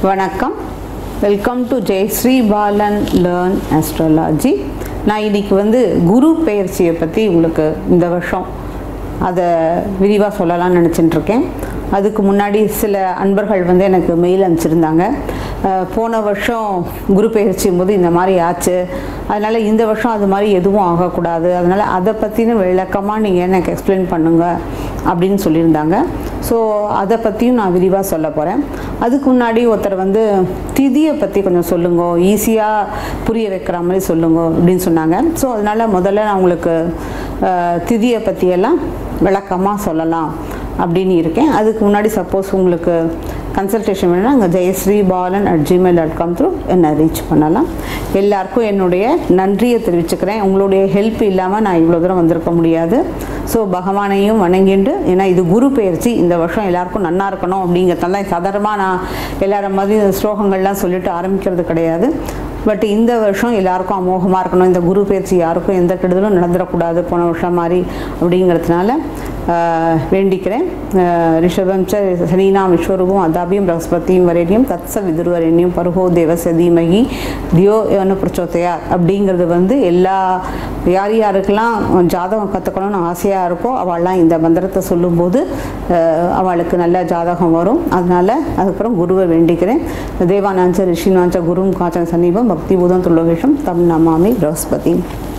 வணக்கம் welcome to Jayashree Balan learn astrology நான் இன்னைக்கு வந்து குரு பெயர்ச்சியை பற்றி உங்களுக்கு இந்த வருஷம் அதை விரிவாக சொல்லலாம்னு நினச்சிட்டு இருக்கேன் அதுக்கு முன்னாடி சில அன்பர்கள் வந்து எனக்கு மெயில் அனுப்பிச்சிருந்தாங்க அஹ், போன வருஷம் குரு பெயர்ச்சியும் போது இந்த மாதிரி ஆச்சு அதனால் இந்த வருஷம் அது மாதிரி எதுவும் ஆகக்கூடாது அதனால் அதை பற்றின விளக்கமாக நீங்கள் எனக்கு எக்ஸ்பிளைன் பண்ணுங்கள் அப்படின்னு சொல்லியிருந்தாங்க ஸோ அதை பற்றியும் நான் விரிவாக சொல்ல போகிறேன் அதுக்கு முன்னாடி ஒருத்தர் வந்து திதியை பற்றி கொஞ்சம் சொல்லுங்க ஈஸியாக புரிய வைக்கிற மாதிரி சொல்லுங்க அப்படின்னு சொன்னாங்க ஸோ அதனால் முதல்ல நான் உங்களுக்கு அஹ், திதியை பற்றியெல்லாம் விளக்கமாக சொல்லலாம் அப்படின்னு இருக்கேன் அதுக்கு முன்னாடி சப்போஸ் உங்களுக்கு கன்சல்டேஷன் வேணும்னா அங்கே Jayashree Balan at Gmail dot com through என்னை ரீச் பண்ணலாம் எல்லாருக்கும் என்னுடைய நன்றியை தெரிவிச்சுக்கிறேன் உங்களுடைய ஹெல்ப் இல்லாமல் நான் இவ்வளோ தூரம் வந்திருக்க முடியாது ஸோ பகவானையும் வணங்கிண்டு ஏன்னா இது குரு பெயர்ச்சி இந்த வருஷம் எல்லாருக்கும் நன்னா இருக்கணும் அப்படிங்கிறதால சாதாரணமாக நான் எல்லாரும் மாதிரி இந்த ஸ்லோகங்கள்லாம் சொல்லிட்டு ஆரம்பிக்கிறது கிடையாது பட் இந்த வருஷம் எல்லாருக்கும் அமோகமாக இருக்கணும் இந்த குரு பயிற்சி யாருக்கும் எந்த கெடுதலும் நடந்துடக்கூடாது போன வருஷம் மாதிரி அப்படிங்கிறதுனால ஆஹ், வேண்டிக்கிறேன் ஆஹ், ரிஷபம் ச சனீனாம் விஸ்வரூபம் அதாபியம் பிரகஸ்பதியும் வரேனியும் தத்ச விதுர்வரேனியும் பருகோ தேவச தீமகி தியோ யவன பிரச்சோதயா அப்படிங்கிறது வந்து எல்லா யார் யாருக்கெல்லாம் ஜாதகம் கற்றுக்கணும்னு ஆசையாக இருக்கோ அவள்லாம் இந்த மந்திரத்தை சொல்லும்போது ஆஹ், அவளுக்கு நல்ல ஜாதகம் வரும் அதனால் அதுக்கப்புறம் குருவை வேண்டிக்கிறேன் தேவானாஞ்ச ரிஷினாஞ்ச குரும் காச்சன சன்னிபம் பக்தி பூதம் துல்லோகேஷம் தம் நமாமி பிரகஸ்பதி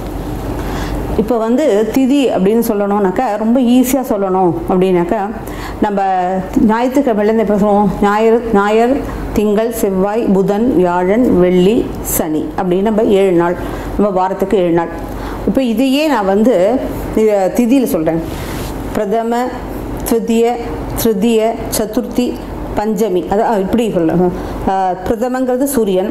இப்போ வந்து திதி அப்படின்னு சொல்லணும்னாக்கா ரொம்ப ஈஸியாக சொல்லணும் அப்படின்னாக்கா நம்ம ஞாயிற்றுக்கிழமையிலேருந்து எப்போ சொல்லுவோம் ஞாயிறு ஞாயிறு திங்கள் செவ்வாய் புதன் வியாழன் வெள்ளி சனி அப்படின்னு நம்ம ஏழு நாள் நம்ம வாரத்துக்கு ஏழு நாள் இப்போ இதையே நான் வந்து திதியில் சொல்கிறேன் பிரதம திருதிய திருதிய சதுர்த்தி பஞ்சமி அதான் இப்படி சொல்ல பிரதமங்கிறது சூரியன்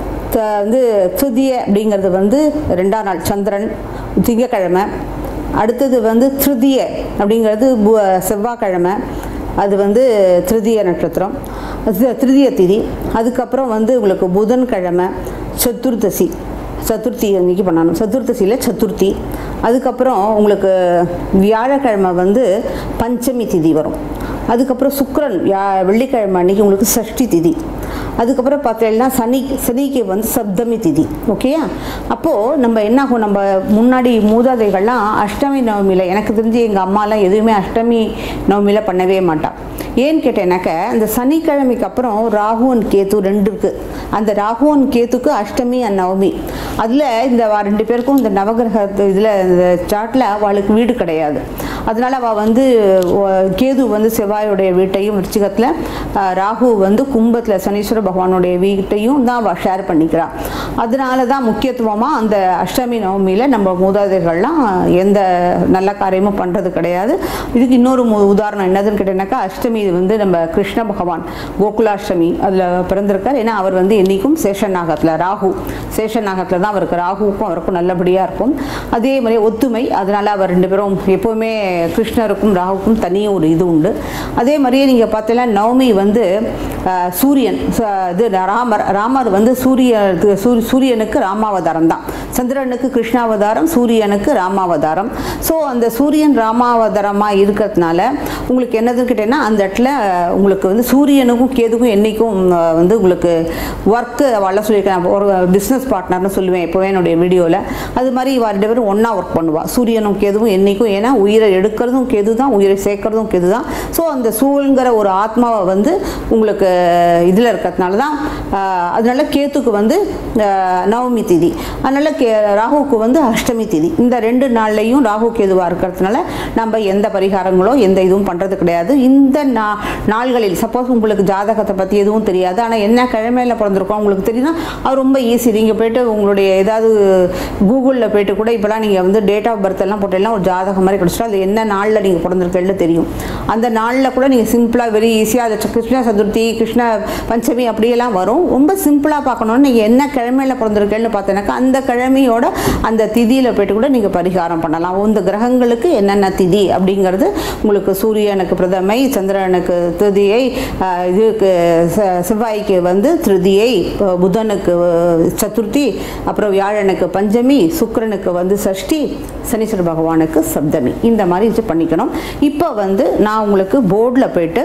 த- வந்து திருதிய அப்படிங்கிறது வந்து ரெண்டாம் நாள் சந்திரன் திங்கக்கிழமை அடுத்தது வந்து திருதிய அப்படிங்கிறது பு- செவ்வாய்க்கிழமை அது வந்து திருதிய நட்சத்திரம் அது திருதிய திதி அதுக்கப்புறம் வந்து உங்களுக்கு புதன்கிழமை சதுர்தசி சதுர்த்தி அன்னைக்கு பண்ணணும் சதுர்த்தசியில் சதுர்த்தி அதுக்கப்புறம் உங்களுக்கு வியாழக்கிழமை வந்து பஞ்சமி திதி வரும் அதுக்கப்புறம் சுக்கிரன் யா வெள்ளிக்கிழமை அன்னைக்கு உங்களுக்கு சஷ்டி திதி அதுக்கப்புறம் பார்த்தீங்கன்னா சனி சனிக்கு வந்து சப்தமி திதி ஓகேயா அப்போது நம்ம என்ன ஆகும் நம்ம முன்னாடி மூதாதைகள்லாம் அஷ்டமி நவமியில் எனக்கு தெரிஞ்சு எங்கள் அம்மாலாம் எதுவுமே அஷ்டமி நவமியில் பண்ணவே மாட்டாள் ஏன்னு கேட்டேனாக்க இந்த சனிக்கிழமைக்கு அப்புறம் ராகுவன் கேத்து ரெண்டு இருக்குது அந்த ராகுவன் கேத்துக்கு அஷ்டமி அண்ட் நவமி அதில் இந்த வா- ரெண்டு பேருக்கும் இந்த நவகிரக இதில் இந்த சார்ட்டில் அவளுக்கு வீடு கிடையாது அதனால அவள் வந்து ஒ- கேது வந்து செவ்வாயுடைய வீட்டையும் விருச்சிகத்தில் ராகு வந்து கும்பத்தில் சனீஸ்வர பகவானுடைய வீட்டையும் தான் அவள் ஷேர் பண்ணிக்கிறாள் அதனால தான் முக்கியத்துவமாக அந்த அஷ்டமி நவமியில் நம்ம மூதாதைகள்லாம் எந்த நல்ல காரியமும் பண்ணுறது கிடையாது இதுக்கு இன்னொரு மு- உதாரணம் என்னதுன்னு கேட்டீங்கன்னாக்கா அஷ்டமி இது வந்து நம்ம கிருஷ்ண பகவான் கோகுலாஷ்டமி அதில் பிறந்திருக்கார் ஏன்னா அவர் வந்து என்றைக்கும் சேஷநாகத்தில் ராகு சேஷநாகத்தில் தான் அவருக்கு ராகுவுக்கும் அவருக்கும் நல்லபடியாக இருக்கும் அதே மாதிரி ஒத்துமை அதனால் அவர் ரெண்டு பேரும் எப்போவுமே கிருஷ்ணருக்கும் ராகுவுக்கும் தனியும் ஒரு இது உண்டு அதே மாதிரியே நீங்கள் பார்த்தீங்கன்னா நவமி வந்து அஹ், சூரியன் ச- இது ராமர் ராமர் வந்து சூரிய சூ- சூரியனுக்கு ராமாவதாரம் தான் சந்திரனுக்கு கிருஷ்ணாவதாரம் சூரியனுக்கு ராமாவதாரம் ஸோ அந்த சூரியன் ராமாவதாரமாக இருக்கிறதுனால உங்களுக்கு என்னதுன்னு கேட்டீங்கன்னா அந்த இடத்துல அஹ், உங்களுக்கு வந்து சூரியனுக்கும் கேதுக்கும் என்னைக்கும் அஹ், வந்து உங்களுக்கு ஒர்க்கு அவள சொல்லியிருக்கேன் ஒரு பிஸ்னஸ் பார்ட்னர்னு சொல்லுவேன் எப்போவே என்னுடைய வீடியோவில் அது மாதிரி இவ ரெண்டு பேரும் ஒன்றா ஒர்க் பண்ணுவா சூரியனும் கேதுவும் என்னைக்கும் ஏன்னா உயிரை எடுக்கிறதும் கேது தான் உயிரை சேர்க்கறதும் கேது தான் ஸோ அந்த சூழ்ங்கிற ஒரு ஆத்மாவை வந்து உங்களுக்கு இதில் இருக்கிறதுனால தான் ஆஹ், அதனால கேத்துக்கு வந்து ஆஹ், நவமி திதி அதனால கே ராகுவுக்கு வந்து அஷ்டமி திதி இந்த ரெண்டு நாள்லையும் ராகு கேதுவாக இருக்கிறதுனால நம்ம எந்த பரிகாரங்களோ எந்த இதுவும் பண்ணுறது கிடையாது இந்த நா நாள்களில் சப்போஸ் உங்களுக்கு ஜாதகத்தை பற்றி எதுவும் தெரியாது ஆனால் என்ன கிழமையில் பிறந்திருக்கோம் உங்களுக்கு தெரியும்னா அது ரொம்ப ஈஸி நீங்கள் போயிட்டு உங்களுடைய ஏதாவது கூகுளில் போயிட்டு கூட இப்போலாம் நீங்கள் வந்து டேட் ஆஃப் பர்த் எல்லாம் போட்டெல்லாம் ஒரு ஜாதகம் மாதிரி கிடச்சிட்டா அது என்ன நாளில் நீங்கள் பிறந்திருக்கேன்னு தெரியும் அந்த நாளில் கூட நீங்கள் சிம்பிளாக வெரி ஈஸியாக அதை கிருஷ்ண சதுர்த்தி கிருஷ்ண பஞ்சமி அப்படியெல்லாம் வரும் ரொம்ப சிம்பிளாக பார்க்கணும்னு நீங்கள் என்ன கிழமையில் பிறந்திருக்கேன்னு பார்த்தீங்கன்னாக்கா அந்த கிழமையோட அந்த திதியில் போயிட்டு கூட நீங்கள் பரிகாரம் பண்ணலாம் இந்த கிரகங்களுக்கு என்னென்ன திதி அப்படிங்கிறது உங்களுக்கு சூரியனுக்கு பிரதமை சந்திரனுக்கு திருதியை ஆஹ், இதுக்கு செ- செவ்வாய்க்கு வந்து திருதியை அஹ், புதனுக்கு அஹ், சதுர்த்தி அப்புறம் வியாழனுக்கு பஞ்சமி சுக்கிரனுக்கு வந்து சஷ்டி சனீஸ்வர பகவானுக்கு சப்தமி இந்த மாதிரி இது பண்ணிக்கணும் இப்போ வந்து நான் உங்களுக்கு போர்டில் போயிட்டு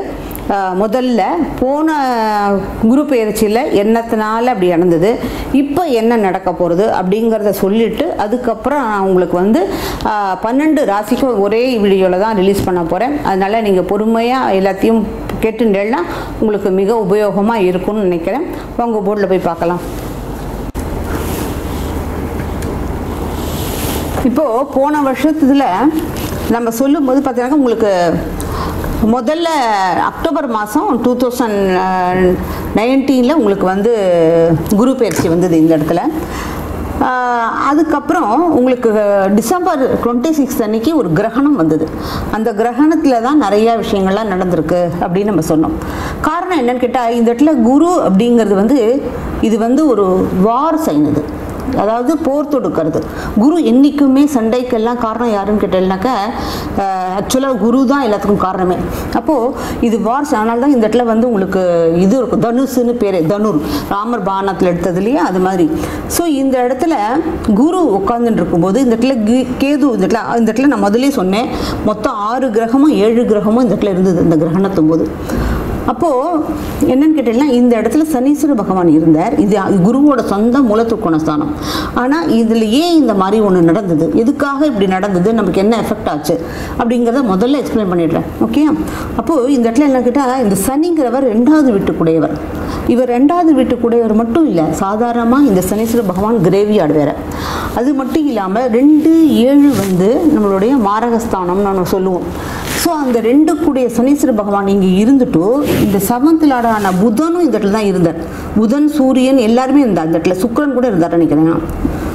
அஹ், முதல்ல போன குரு பயிற்சியில் என்னத்தினால அப்படி நடந்தது இப்போ என்ன நடக்க போகிறது அப்படிங்கிறத சொல்லிட்டு அதுக்கப்புறம் நான் உங்களுக்கு வந்து அஹ், பன்னெண்டு ராசிக்கும் ஒரே வீடியோவில் தான் ரிலீஸ் பண்ண போகிறேன் அதனால் நீங்கள் பொறுமையாக எல்லாத்தையும் கேட்டுட்டேன்னா உங்களுக்கு மிக உபயோகமாக இருக்கும்னு நினைக்கிறேன் உங்கள் போர்டில் போய் பார்க்கலாம் இப்போது போன வருஷத்துல நம்ம சொல்லும்போது பார்த்தீங்கன்னா உங்களுக்கு முதல்ல அக்டோபர் மாதம் டூ தௌசண்ட் நைன்டீனில் உங்களுக்கு வந்து குரு பயிற்சி வந்தது இந்த இடத்துல ஆஹ் அதுக்கப்புறம் உங்களுக்கு டிசம்பர் டுவெண்ட்டி சிக்ஸ் அன்னைக்கு ஒரு கிரகணம் வந்தது அந்த கிரகணத்தில் தான் நிறையா விஷயங்கள்லாம் நடந்திருக்கு அப்படின்னு நம்ம சொன்னோம் காரணம் என்னன்னு கேட்டால் இந்த இடத்துல குரு அப்படிங்கிறது வந்து இது வந்து ஒரு வார் சைன் இது அதாவது போர் தொடுக்கிறது குரு என்றைக்குமே சண்டைக்கெல்லாம் காரணம் யாருன்னு கேட்டீங்கன்னாக்கா ஆக்சுவலாக குரு தான் எல்லாத்துக்கும் காரணமே அப்போது இது வார்ஸ் அதனால தான் இந்த இடத்துல வந்து உங்களுக்கு இது இருக்கும் தனுசுன்னு பேர் தனுர் ராமர் பானத்தில் எடுத்தது இல்லையா அது மாதிரி ஸோ இந்த இடத்துல குரு உட்காந்துட்டு இருக்கும்போது இந்த இடத்துல கி- கேது இந்த இடத்துல இந்த இடத்துல நான் முதல்லயே சொன்னேன் மொத்தம் ஆறு கிரகமும் ஏழு கிரகமும் இந்த இடத்துல இருந்தது இந்த கிரகணத்தும் போது அப்போது என்னன்னு கேட்டீங்கன்னா இந்த இடத்துல சனீஸ்வர பகவான் இருந்தார் இது குருவோட சொந்த மூலத்துக்கோண ஸ்தானம் ஆனால் இதில் ஏன் இந்த மாதிரி ஒன்று நடந்தது எதுக்காக இப்படி நடந்தது நமக்கு என்ன எஃபெக்ட் ஆச்சு அப்படிங்கிறத முதல்ல எக்ஸ்பிளைன் பண்ணிடுறேன் ஓகே அப்போது இந்த இடத்துல என்ன கேட்டால் இந்த சனிங்கிறவர் ரெண்டாவது வீட்டுக்குடையவர் இவர் ரெண்டாவது வீட்டுக்குடையவர் மட்டும் இல்லை சாதாரணமாக இந்த சனீஸ்வர பகவான் கிரேவியார்டு வேற அது மட்டும் இல்லாமல் ரெண்டு ஏழு வந்து நம்மளுடைய மாரகஸ்தானம்னு நம்ம சொல்லுவோம் ஸோ அந்த ரெண்டு கூடிய சனீஸ்வர பகவான் இங்கே இருந்துட்டு இந்த செவன்த் லாடான புதனும் இந்த இடத்துல தான் இருந்தார் புதன் சூரியன் எல்லாருமே இருந்தார் இந்த இடத்துல சுக்கிரன் கூட இருந்தார் நினைக்கிறேன் நான்.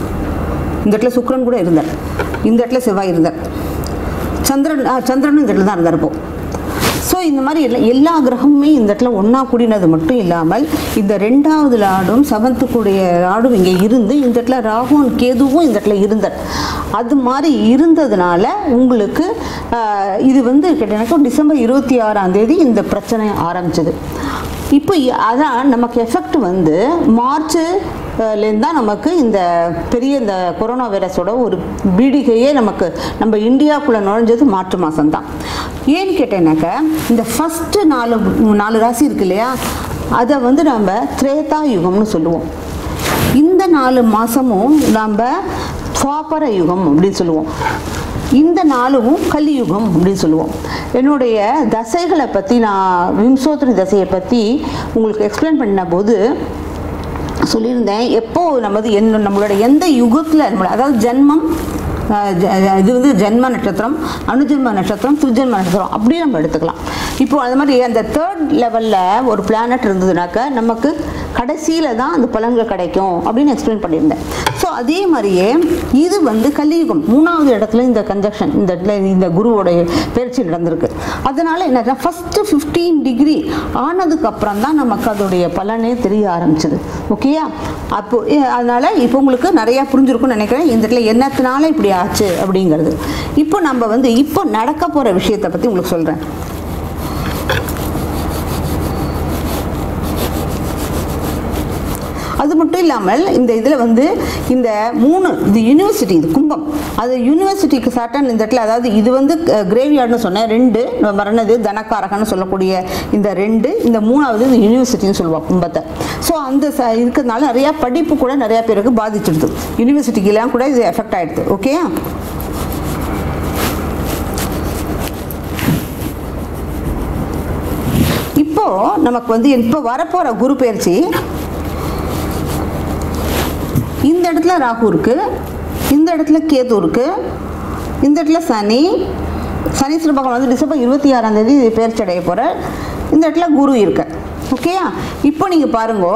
இந்த இடத்துல சுக்கிரன் கூட இருந்தார் இந்த இடத்துல செவ்வாய் இருந்தார் சந்திரன் ஆ, சந்திரனும் இந்த இடத்துல தான் இருந்தார் இப்போ ஸோ இந்த மாதிரி எல்லா எல்லா கிரகமுமே இந்த இடத்துல ஒன்றா கூடினது மட்டும் இல்லாமல் இந்த ரெண்டாவது லாடும் செவன்த்து கூடிய லாடும் இங்கே இருந்து இந்த இடத்துல ராகுவும் கேதுவும் இந்த இடத்துல இருந்தார் அது மாதிரி இருந்ததுனால உங்களுக்கு ஆஹ், இது வந்து கேட்டீங்கன்னாக்கா டிசம்பர் இருபத்தி ஆறாம் தேதி இந்த பிரச்சனை ஆரம்பிச்சது இப்போ இ- அதான் நமக்கு எஃபெக்ட் வந்து மார்ச் லேருந்து தான் நமக்கு இந்த பெரிய இந்த கொரோனா வைரஸோட ஒரு பீடிகையே நமக்கு நம்ம இந்தியாவுக்குள்ளே நுழைஞ்சது மார்ச் மாதம் தான் ஏன்னு கேட்டேன்னாக்க இந்த ஃபஸ்ட்டு நாலு நாலு ராசி இருக்கு இல்லையா அதை வந்து நம்ம திரேதா யுகம்னு சொல்லுவோம் இந்த நாலு மாதமும் நாம் துவாபர யுகம் அப்படின்னு சொல்லுவோம் இந்த நாளும் கலியுகம் அப்படின்னு சொல்லுவோம் என்னுடைய தசைகளை பற்றி நான் விம்சோத்ரி தசையை பற்றி உங்களுக்கு எக்ஸ்பிளைன் பண்ண போது சொல்லியிருந்தேன் எப்போ நமது என்ன நம்மளோட எந்த யுகத்தில் நம்மளோட அதாவது ஜென்மம் அஹ், ஜ- இது வந்து ஜென்ம நட்சத்திரம் அணுஜென்ம நட்சத்திரம் திருஜென்ம நட்சத்திரம் அப்படியே நம்ம எடுத்துக்கலாம் இப்போ அது மாதிரி அந்த தேர்ட் லெவலில் ஒரு பிளானட் இருந்ததுனாக்க நமக்கு கடைசியில் தான் அந்த பலன்கள் கிடைக்கும் அப்படின்னு எக்ஸ்பிளைன் பண்ணியிருந்தேன் ஸோ அதே மாதிரியே இது வந்து கலியுகம் மூணாவது இடத்துல இந்த கன்ஜக்ஷன் இந்த இடத்துல இந்த குருவோடைய பயிற்சி நடந்திருக்கு அதனால என்ன ஃபஸ்ட்டு ஃபிஃப்டீன் டிகிரி ஆனதுக்கு அப்புறம் தான் நமக்கு அதோடைய பலனே தெரிய ஆரம்பிச்சது ஓகேயா அப்போ ஏ- அதனால இப்போ உங்களுக்கு நிறையா புரிஞ்சிருக்கும்னு நினைக்கிறேன் இந்த இடத்துல என்னத்தினால இப்படி ஆச்சு அப்படிங்கிறது இப்போ நம்ம வந்து இப்போ நடக்க போகிற விஷயத்தை பற்றி உங்களுக்கு சொல்கிறேன் அது மட்டும் இல்லாமல் இந்த இதில் வந்து இந்த மூணு இது யூனிவர்சிட்டி இது கும்பம் அது யூனிவர்சிட்டிக்கு சாட்டன் இந்த இடத்துல அதாவது இது வந்து கிரேவியார்டுன்னு சொன்னேன் ரெண்டு மரணது தனக்காரகன்னு சொல்லக்கூடிய இந்த ரெண்டு இந்த மூணாவது இந்த யூனிவர்சிட்டின்னு சொல்லுவாள் கும்பத்தை ஸோ அந்த ச இருக்கிறதுனால நிறையா படிப்பு கூட நிறையா பேருக்கு பாதிச்சிடுது யூனிவர்சிட்டிக்கெல்லாம் கூட இது எஃபெக்ட் ஆகிடுது ஓகே இப்போ நமக்கு வந்து இப்போ வரப்போகிற குரு பயிற்சி இந்த இடத்துல ராகு இருக்கு இந்த இடத்துல கேது இருக்கு இந்த இடத்துல சனி சனீஸ்வர பகவான் வந்து டிசம்பர் இருபத்தி ஆறாம் தேதி பேர்ச்சி அடைய போற இந்த இடத்துல குரு இருக்கு ஓகேயா இப்போ நீங்கள் பாருங்க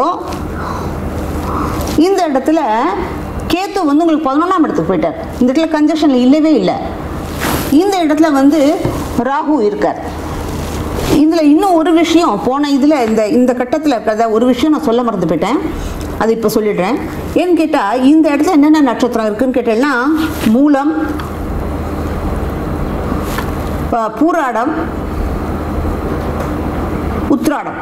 இந்த இடத்துல கேத்து வந்து உங்களுக்கு பதினொன்றாம் இடத்துக்கு போயிட்டார் இந்த இடத்துல கன்ஜெக்ஷன் இல்லவே இல்லை இந்த இடத்துல வந்து ராகு இருக்கார் இதில் இன்னும் ஒரு விஷயம் போன இதில் இந்த இந்த கட்டத்தில் இருக்கிறத ஒரு விஷயம் நான் சொல்ல மறந்து போயிட்டேன் அது இப்போ சொல்லிடுறேன் ஏன்னு கேட்டால் இந்த இடத்துல என்னென்ன நட்சத்திரம் இருக்குன்னு கேட்டீங்கன்னா மூலம் ப- பூராடம் உத்ராடம்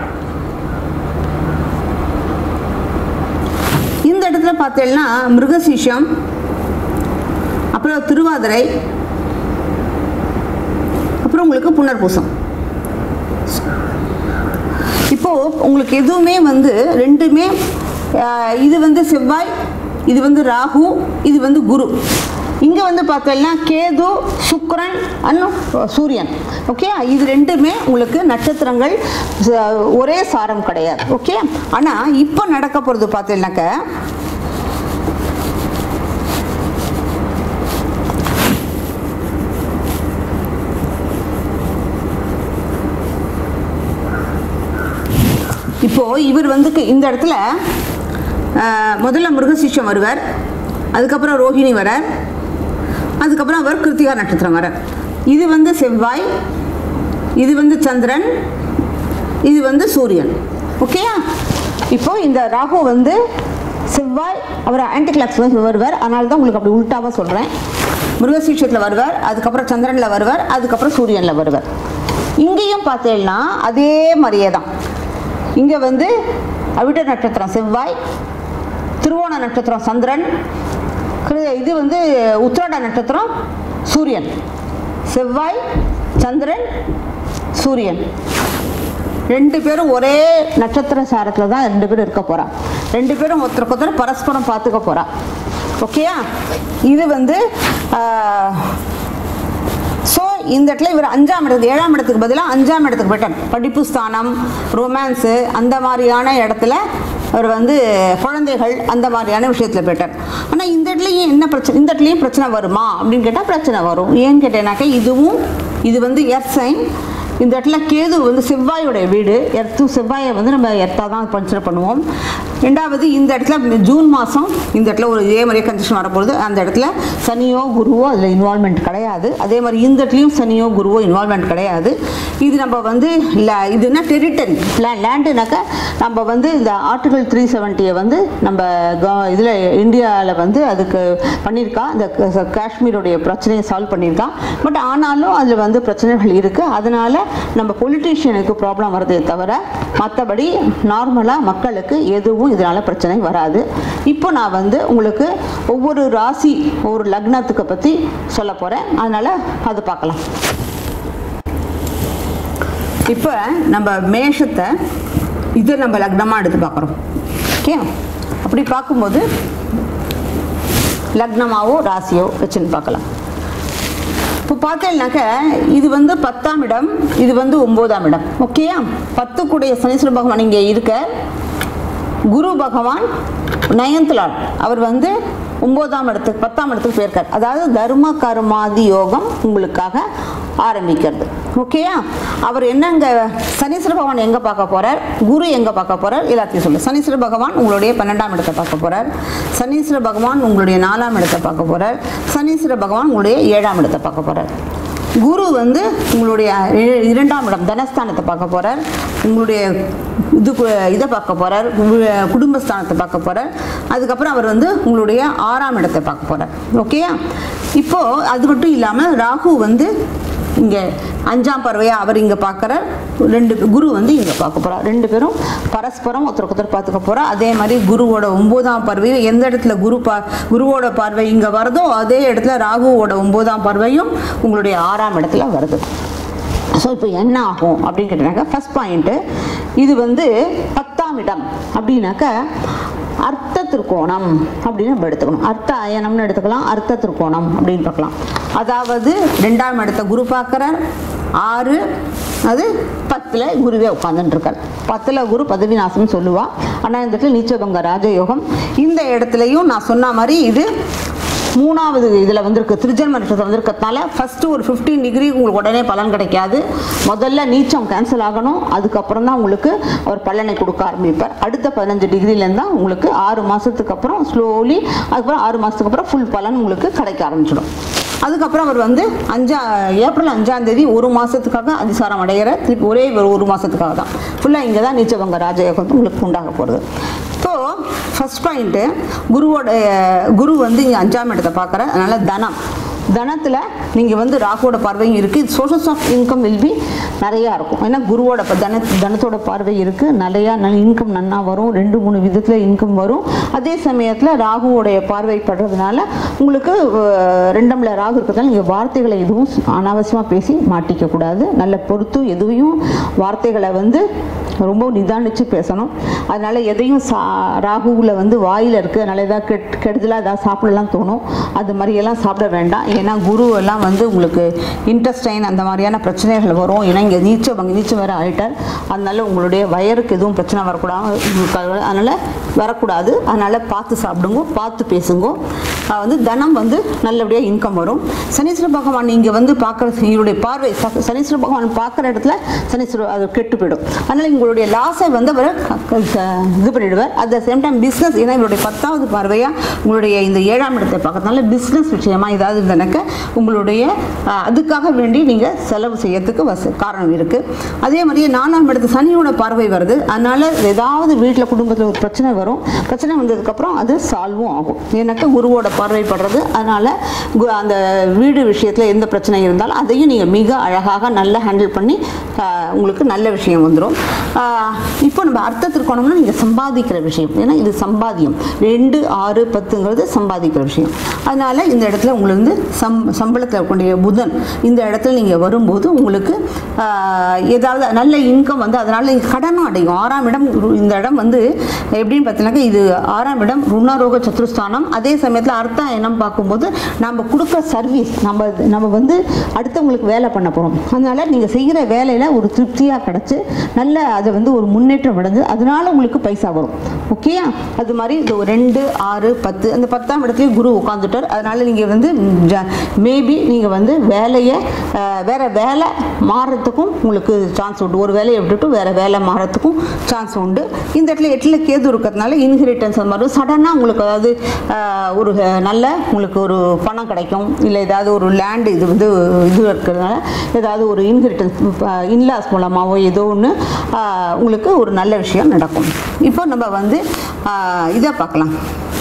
இந்த இடத்துல பார்த்தீங்கன்னா மிருகசீஷம் அப்புறம் திருவாதிரை அப்புறம் உங்களுக்கு புனர்பூசம் இப்போ உங்களுக்கு எதுவுமே வந்து ரெண்டுமே ஆஹ், இது வந்து செவ்வாய் இது வந்து ராகு இது வந்து குரு இங்கே வந்து பார்த்தோம்னா கேது சுக்கிரன் அன்னும் சூரியன் ஓகே இது ரெண்டுமே உங்களுக்கு நட்சத்திரங்கள் ச- ஒரே சாரம் கிடையாது ஓகே ஆனால் இப்போ நடக்க போகிறது பார்த்தீங்கன்னாக்க இப்போ இவர் வந்து க- இந்த இடத்துல ஆஹ், முதல்ல மிருகசிஷம் வருவார் அதுக்கப்புறம் ரோஹிணி வரார் அதுக்கப்புறம் அவர் கிருத்திகா நட்சத்திரம் வரார் இது வந்து செவ்வாய் இது வந்து சந்திரன் இது வந்து சூரியன் ஓகேயா இப்போ இந்த ராகு வந்து செவ்வாய் அவர் ஆன்டி கிளாக்ஸ் வருவார் அதனால தான் உங்களுக்கு அப்படி உள்டாவாக சொல்கிறேன் மிருகசீஷத்தில் வருவார் அதுக்கப்புறம் சந்திரனில் வருவார் அதுக்கப்புறம் சூரியனில் வருவார் இங்கேயும் பார்த்தீங்கன்னா அதே மாதிரியே தான் இங்கே வந்து அவிட்ட நட்சத்திரம் செவ்வாய் திருவோண நட்சத்திரம் சந்திரன் கிரு- இது வந்து உத்திராட நட்சத்திரம் சூரியன் செவ்வாய் சந்திரன் சூரியன் ரெண்டு பேரும் ஒரே நட்சத்திர சாரத்தில் தான் ரெண்டு பேரும் இருக்க போறா ரெண்டு பேரும் ஒருத்தருக்கு ஒருத்தர் பரஸ்பரம் பார்த்துக்க போறா ஓகேயா இது வந்து ஸோ இந்த இடத்துல இவர் அஞ்சாம் இடத்துக்கு ஏழாம் இடத்துக்கு பதிலாக அஞ்சாம் இடத்துக்கு போயிட்டார் படிப்பு ஸ்தானம் ரொமான்ஸு அந்த மாதிரியான இடத்துல அவர் வந்து குழந்தைகள் அந்த மாதிரியான விஷயத்தில் போயிட்டார் ஆனால் இந்த இடத்துலையும் என்ன பிரச்சனை இந்த இடத்துலையும் பிரச்சனை வருமா அப்படின்னு கேட்டால் பிரச்சனை வரும் ஏன்னு கேட்டேனாக்கா இதுவும் இது வந்து எர்த் சைன் இந்த இடத்துல கேது வந்து செவ்வாயோடைய வீடு எர்த்து செவ்வாயை வந்து நம்ம எர்த்தாக தான் கன்சிடர் பண்ணுவோம் ரெண்டாவது இந்த இடத்துல ஜூன் மாதம் இந்த இடத்துல ஒரு இதே மாதிரியே கண்டிஷன் வரப்போகுது அந்த இடத்துல சனியோ குருவோ அதில் இன்வால்மெண்ட் கிடையாது அதே மாதிரி இந்த இடத்துலையும் சனியோ குருவோ இன்வால்மெண்ட் கிடையாது இது நம்ம வந்து ல- இது என்ன டெரிட்டரி லேண்டுனாக்கா நம்ம வந்து இந்த ஆர்டிகல் த்ரீ செவன்ட்டியை வந்து நம்ம இதில் இந்தியாவில் வந்து அதுக்கு பண்ணியிருக்கா இந்த க- காஷ்மீருடைய பிரச்சனையை சால்வ் பண்ணியிருக்கா பட் ஆனாலும் அதில் வந்து பிரச்சனைகள் இருக்குது அதனால நம்ம பொலிட்டீஷியனுக்கு ப்ராப்ளம் வருதே தவிர மற்றபடி நார்மலாக மக்களுக்கு எதுவும் இதனால் பிரச்சனை வராது இப்போ நான் வந்து உங்களுக்கு ஒவ்வொரு ராசி ஒவ்வொரு லக்னத்துக்கு பற்றி சொல்ல போகிறேன் அதனால் அது பார்க்கலாம் இப்போ நம்ம மேஷத்தை இதை நம்ம லக்னமாக எடுத்து பார்க்குறோம் ஓகே அப்படி பார்க்கும்போது லக்னமாவோ ராசியோ வச்சுன்னு பார்க்கலாம் இப்போ பார்த்தீங்கன்னாக்க இது வந்து பத்தாம் இடம் இது வந்து ஒன்பதாம் இடம் ஓகேயா பத்துக்குடைய சனீஸ்வர பகவான் இங்கே இருக்க குரு பகவான் நயன்த் லார்ட் அவர் வந்து ஒன்பதாம் இடத்துக்கு பத்தாம் இடத்துக்கு போயிருக்கார் அதாவது தர்ம கர்மாதி யோகம் உங்களுக்காக ஆரம்பிக்கிறது ஓகேயா அவர் என்னங்க சனீஸ்வர பகவான் எங்கே பார்க்க போறார் குரு எங்கே பார்க்க போறார் எல்லாத்தையும் சொல்லு சனீஸ்வர பகவான் உங்களுடைய பன்னெண்டாம் இடத்தை பார்க்க போறார் சனீஸ்வர பகவான் உங்களுடைய நாலாம் இடத்தை பார்க்க போறார் சனீஸ்வர பகவான் உங்களுடைய ஏழாம் இடத்தை பார்க்க போறார் குரு வந்து உங்களுடைய இ- இரண்டாம் இடம் தனஸ்தானத்தை பார்க்க போறார் உங்களுடைய இது கு- இதை பார்க்க போறார் உங்களுடைய குடும்பஸ்தானத்தை பார்க்க போறார் அதுக்கப்புறம் அவர் வந்து உங்களுடைய ஆறாம் இடத்தை பார்க்க போறார் ஓகேயா இப்போ அது மட்டும் இல்லாமல் ராகு வந்து இங்கே அஞ்சாம் பறவையா அவர் இங்கே பார்க்குறார் ரெண்டு குரு வந்து இங்கே பார்க்க போறார் ரெண்டு பேரும் பரஸ்பரம் ஒருத்தருக்கு ஒருத்தர் பார்த்துக்க போறா அதே மாதிரி குருவோட ஒன்பதாம் பார்வையும் எந்த இடத்துல குரு பா குருவோட பார்வை இங்கே வருதோ அதே இடத்துல ராகுவோட ஒன்பதாம் பார்வையும் உங்களுடைய ஆறாம் இடத்துல வருது ஸோ இப்போ என்ன ஆகும் அப்படின்னு கேட்டீங்கன்னாக்கா ஃபர்ஸ்ட் பாயிண்ட்டு இது வந்து பத்தாம் இடம் அப்படின்னாக்க அர்த்த திருக்கோணம் அப்படின்னு நம்ம எடுத்துக்கணும் அர்த்த அயனம்னு எடுத்துக்கலாம் அர்த்த திருக்கோணம் அப்படின்னு பார்க்கலாம் அதாவது ரெண்டாம் இடத்த குரு பார்க்குறார் ஆறு அது பத்தில் குருவே உட்காந்துட்டு இருக்கார் பத்தில் குரு பதவி நாசம்னு சொல்லுவா ஆனால் இந்த இடத்துல நீச்சபங்க ராஜயோகம் இந்த இடத்துலையும் நான் சொன்ன மாதிரி இது மூணாவது இதில் வந்திருக்கு திருஜன்ம நட்சத்திரம் வந்திருக்கிறதுனால ஃபஸ்ட்டு ஒரு ஃபிஃப்டீன் டிகிரி உங்களுக்கு உடனே பலன் கிடைக்காது முதல்ல நீச்சம் கேன்சல் ஆகணும் அதுக்கப்புறம் தான் உங்களுக்கு அவர் பலனை கொடுக்க ஆரம்பிப்பார் அடுத்த பதினஞ்சு டிகிரிலேருந்து தான் உங்களுக்கு ஆறு மாதத்துக்கு அப்புறம் ஸ்லோலி அதுக்கப்புறம் ஆறு மாதத்துக்கு அப்புறம் ஃபுல் பலன் உங்களுக்கு கிடைக்க ஆரம்பிச்சிடும் அதுக்கப்புறம் அவர் வந்து அஞ்சா ஏப்ரல் அஞ்சாம் தேதி ஒரு மாதத்துக்காக அதிசாரம் அடைகிற திருப்பி ஒரே ஒரு ஒரு மாதத்துக்காக தான் ஃபுல்லாக இங்கே தான் நீச்சபங்க ராஜயோகம் உங்களுக்கு உண்டாக போகிறது ஸோ ஃபர்ஸ்ட் பாயிண்ட்டு குருவோட குரு வந்து இங்கே அஞ்சாம் இடத்தை பார்க்குற அதனால தனம் தனத்தில் நீங்கள் வந்து ராகுவோட பார்வையும் இருக்குது sources of income will be நிறையா இருக்கும் ஏன்னா குருவோட ப- தன தனத்தோட பார்வை இருக்குது நிறையா இன்கம் நன்னா வரும் ரெண்டு மூணு விதத்தில் இன்கம் வரும் அதே சமயத்தில் ராகுவோடைய பார்வை படுறதுனால உங்களுக்கு அஹ், ரெண்டம்ல ராகு இருக்கிறதுனால நீங்கள் வார்த்தைகளை எதுவும் அனாவசியமாக பேசி மாட்டிக்க கூடாது நல்ல பொறுத்து எதுவையும் வார்த்தைகளை வந்து ரொம்ப நிதானிச்சு பேசணும் அதனால எதையும் சா ராகுவில் வந்து வாயில் இருக்குது அதனால ஏதாவது கெட் கெடுதலாக ஏதாவது சாப்பிடலாம் தோணும் அது மாதிரியெல்லாம் சாப்பிட வேண்டாம் ஏன்னா குரு எல்லாம் வந்து உங்களுக்கு இன்டெஸ்டைன் அந்த மாதிரியான பிரச்சனைகள் வரும் ஏன்னா இங்கே நீச்சம் அங்கே நீச்சம் வேறு ஆயிட்டார் அதனால உங்களுடைய வயருக்கு எதுவும் பிரச்சனை வரக்கூடாது அதனால் வரக்கூடாது அதனால் பார்த்து சாப்பிடுங்க பார்த்து பேசுங்க அஹ் வந்து தனம் வந்து நல்லபடியாக இன்கம் வரும் சனீஸ்வர பகவான் நீங்கள் வந்து பார்க்குற இவருடைய பார்வை ச- சனீஸ்வர பகவான் பார்க்குற இடத்துல சனீஸ்வர அது கெட்டு போயிடும் அதனால் உங்களுடைய லாஸை வந்து அவர் க- க- க- இது பண்ணிடுவார் at the same time business ஏன்னா இவருடைய பத்தாவது பார்வையாக உங்களுடைய இந்த ஏழாம் இடத்தை பார்க்கறதுனால பிஸ்னஸ் விஷயமா ஏதாவது இருந்தனாக்க உங்களுடைய அஹ், அதுக்காக வேண்டி நீங்கள் செலவு செய்யறதுக்கு வச காரணம் இருக்குது அதே மாதிரியே நாலாம் இடத்து சனியோட பார்வை வருது அதனால் ஏதாவது வீட்டில் குடும்பத்தில் ஒரு பிரச்சனை வரும் பிரச்சனை வந்ததுக்கப்புறம் அது சால்வும் ஆகும் ஏன்னாக்கா குருவோட பார்வை படுறது அதனால் அந்த வீடு விஷயத்தில் எந்த பிரச்சனை இருந்தாலும் அதையும் நீங்கள் மிக அழகாக நல்லா ஹேண்டில் பண்ணி ஆஹ், உங்களுக்கு நல்ல விஷயம் வந்துடும் இப்போ நம்ம அர்த்தத்திற்கு போனோம்னா நீங்கள் சம்பாதிக்கிற விஷயம் ஏன்னா இது சம்பாத்தியம் ரெண்டு ஆறு பத்துங்கிறது சம்பாதிக்கிற விஷயம் அதனால் இந்த இடத்துல உங்களுக்கு வந்து சம் சம்பளத்தில் கூடிய புதன் இந்த இடத்துல நீங்கள் வரும்போது உங்களுக்கு ஆஹ், ஏதாவது நல்ல இன்கம் வந்து அதனால் நீங்கள் கடனும் அடையும் ஆறாம் இடம் ரு- இந்த இடம் வந்து எப்படின்னு பார்த்தீங்கன்னாக்கா இது ஆறாம் இடம் ருணரோக சத்துருஸ்தானம் அதே சமயத்தில் அர்த்தம் என்னன்னு பார்க்கும்போது நம்ம கொடுக்குற சர்வீஸ் நம்ம நம்ம வந்து அடுத்தவங்களுக்கு வேலை பண்ண போகிறோம் அதனால நீங்கள் செய்கிற வேலையில் ஒரு திருப்தியாக கிடச்சி நல்ல அது வந்து ஒரு முன்னேற்றம் அடைஞ்சு அதனால உங்களுக்கு பைசா வரும் ஓகேயா அது மாதிரி இது ஒரு ரெண்டு ஆறு பத்து அந்த பத்தாம் இடத்துலயே குரு உட்காந்துட்டார் அதனால நீங்கள் வந்து மேபி நீங்கள் வந்து வேலையை அஹ், வேற வேலை மாறுறதுக்கும் உங்களுக்கு சான்ஸ் உண்டு ஒரு வேலையை விட்டுட்டு வேற வேலை மாறத்துக்கும் சான்ஸ் உண்டு இந்த இடத்துல எட்டில் கேது இருக்கிறதுனால இன்ஹெரிட்டன்ஸ் அந்த மாதிரி சடனாக உங்களுக்கு அதாவது ஆஹ், ஒரு அஹ், நல்ல உங்களுக்கு ஒரு பணம் கிடைக்கும் இல்லை ஏதாவது ஒரு லேண்டு இது வந்து இது இருக்கிறதுனால ஏதாவது ஒரு இன்ஹெரிட்டன்ஸ் இன்லாஸ் மூலமாகவோ ஏதோ ஒன்று உங்களுக்கு ஒரு நல்ல விஷயம் நடக்கும் இப்போ நம்ம வந்து ஆஹ், இதை பார்க்கலாம்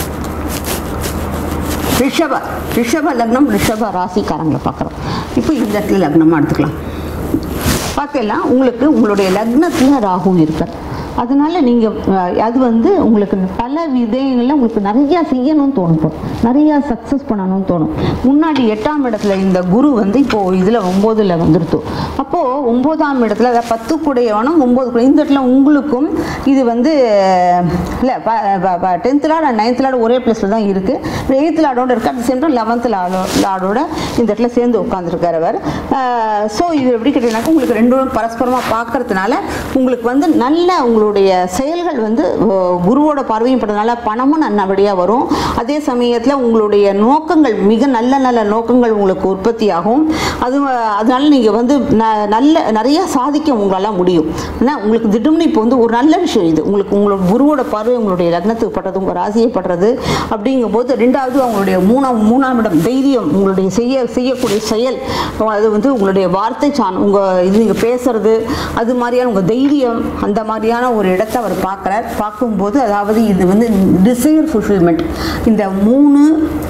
ரிஷப ரிஷப லக்னம் ரிஷப ராசிக்காரங்களை பார்க்குறோம் இப்போ இந்த இடத்துல லக்னமாக எடுத்துக்கலாம் பார்க்கலாம் உங்களுக்கு உங்களுடைய லக்னத்தில் ராகு இருக்கார் அதனால நீங்கள் அது வந்து உங்களுக்கு பல விதயங்களில் உங்களுக்கு நிறையா செய்யணும்னு தோணும் நிறையா சக்ஸஸ் பண்ணணும்னு தோணும் முன்னாடி எட்டாம் இடத்துல இந்த குரு வந்து இப்போது இதில் ஒம்போதில் வந்துருத்து அப்போது ஒம்போதாம் இடத்துல அதாவது பத்து கூடையவனும் ஒம்பது கூட இந்த இடத்துல உங்களுக்கும் இது வந்து இல்லை tenth lord and ninth lord ஒரே பிளேஸில் தான் இருக்குது எயித்து லாடோட இருக்குது அட் சேம் டைம் லெவன்த் லாடோ லாடோட இந்த இடத்துல சேர்ந்து உட்காந்துருக்கார் அவர் ஸோ இது எப்படி கேட்டீங்கன்னாக்கா உங்களுக்கு ரெண்டும் பரஸ்பரமாக பார்க்கறதுனால உங்களுக்கு வந்து நல்ல உங்களுடைய செயல்கள் வந்து அஹ், குருவோட பார்வையும் படுறதுனால பணமும் நல்லபடியாக வரும் அதே சமயத்தில் உங்களுடைய நோக்கங்கள் மிக நல்ல நல்ல நோக்கங்கள் உங்களுக்கு உற்பத்தி ஆகும் அது அதனால நீங்கள் வந்து ந- நல்ல நிறைய சாதிக்க உங்களால் முடியும் ஏன்னா உங்களுக்கு திடீர்னு இப்போ வந்து ஒரு நல்ல விஷயம் இது உங்களுக்கு உங்களோட குருவோட பார்வை உங்களுடைய லக்னத்துக்கு பட்டது உங்கள் ராசியை படுறது அப்படிங்கும்போது ரெண்டாவது அவங்களுடைய மூணாம் மூணாம் இடம் தைரியம் உங்களுடைய செய்ய செய்யக்கூடிய செயல் அது வந்து உங்களுடைய வார்த்தை சான் உங்கள் இது நீங்கள் பேசுறது அது மாதிரியான உங்கள் தைரியம் அந்த மாதிரியான ஒரு இடத்தை அவர் பார்க்குறார் பார்க்கும்போது அதாவது இது வந்து டிசைர் ஃபுல்ஃபில்மெண்ட் இந்த மூணு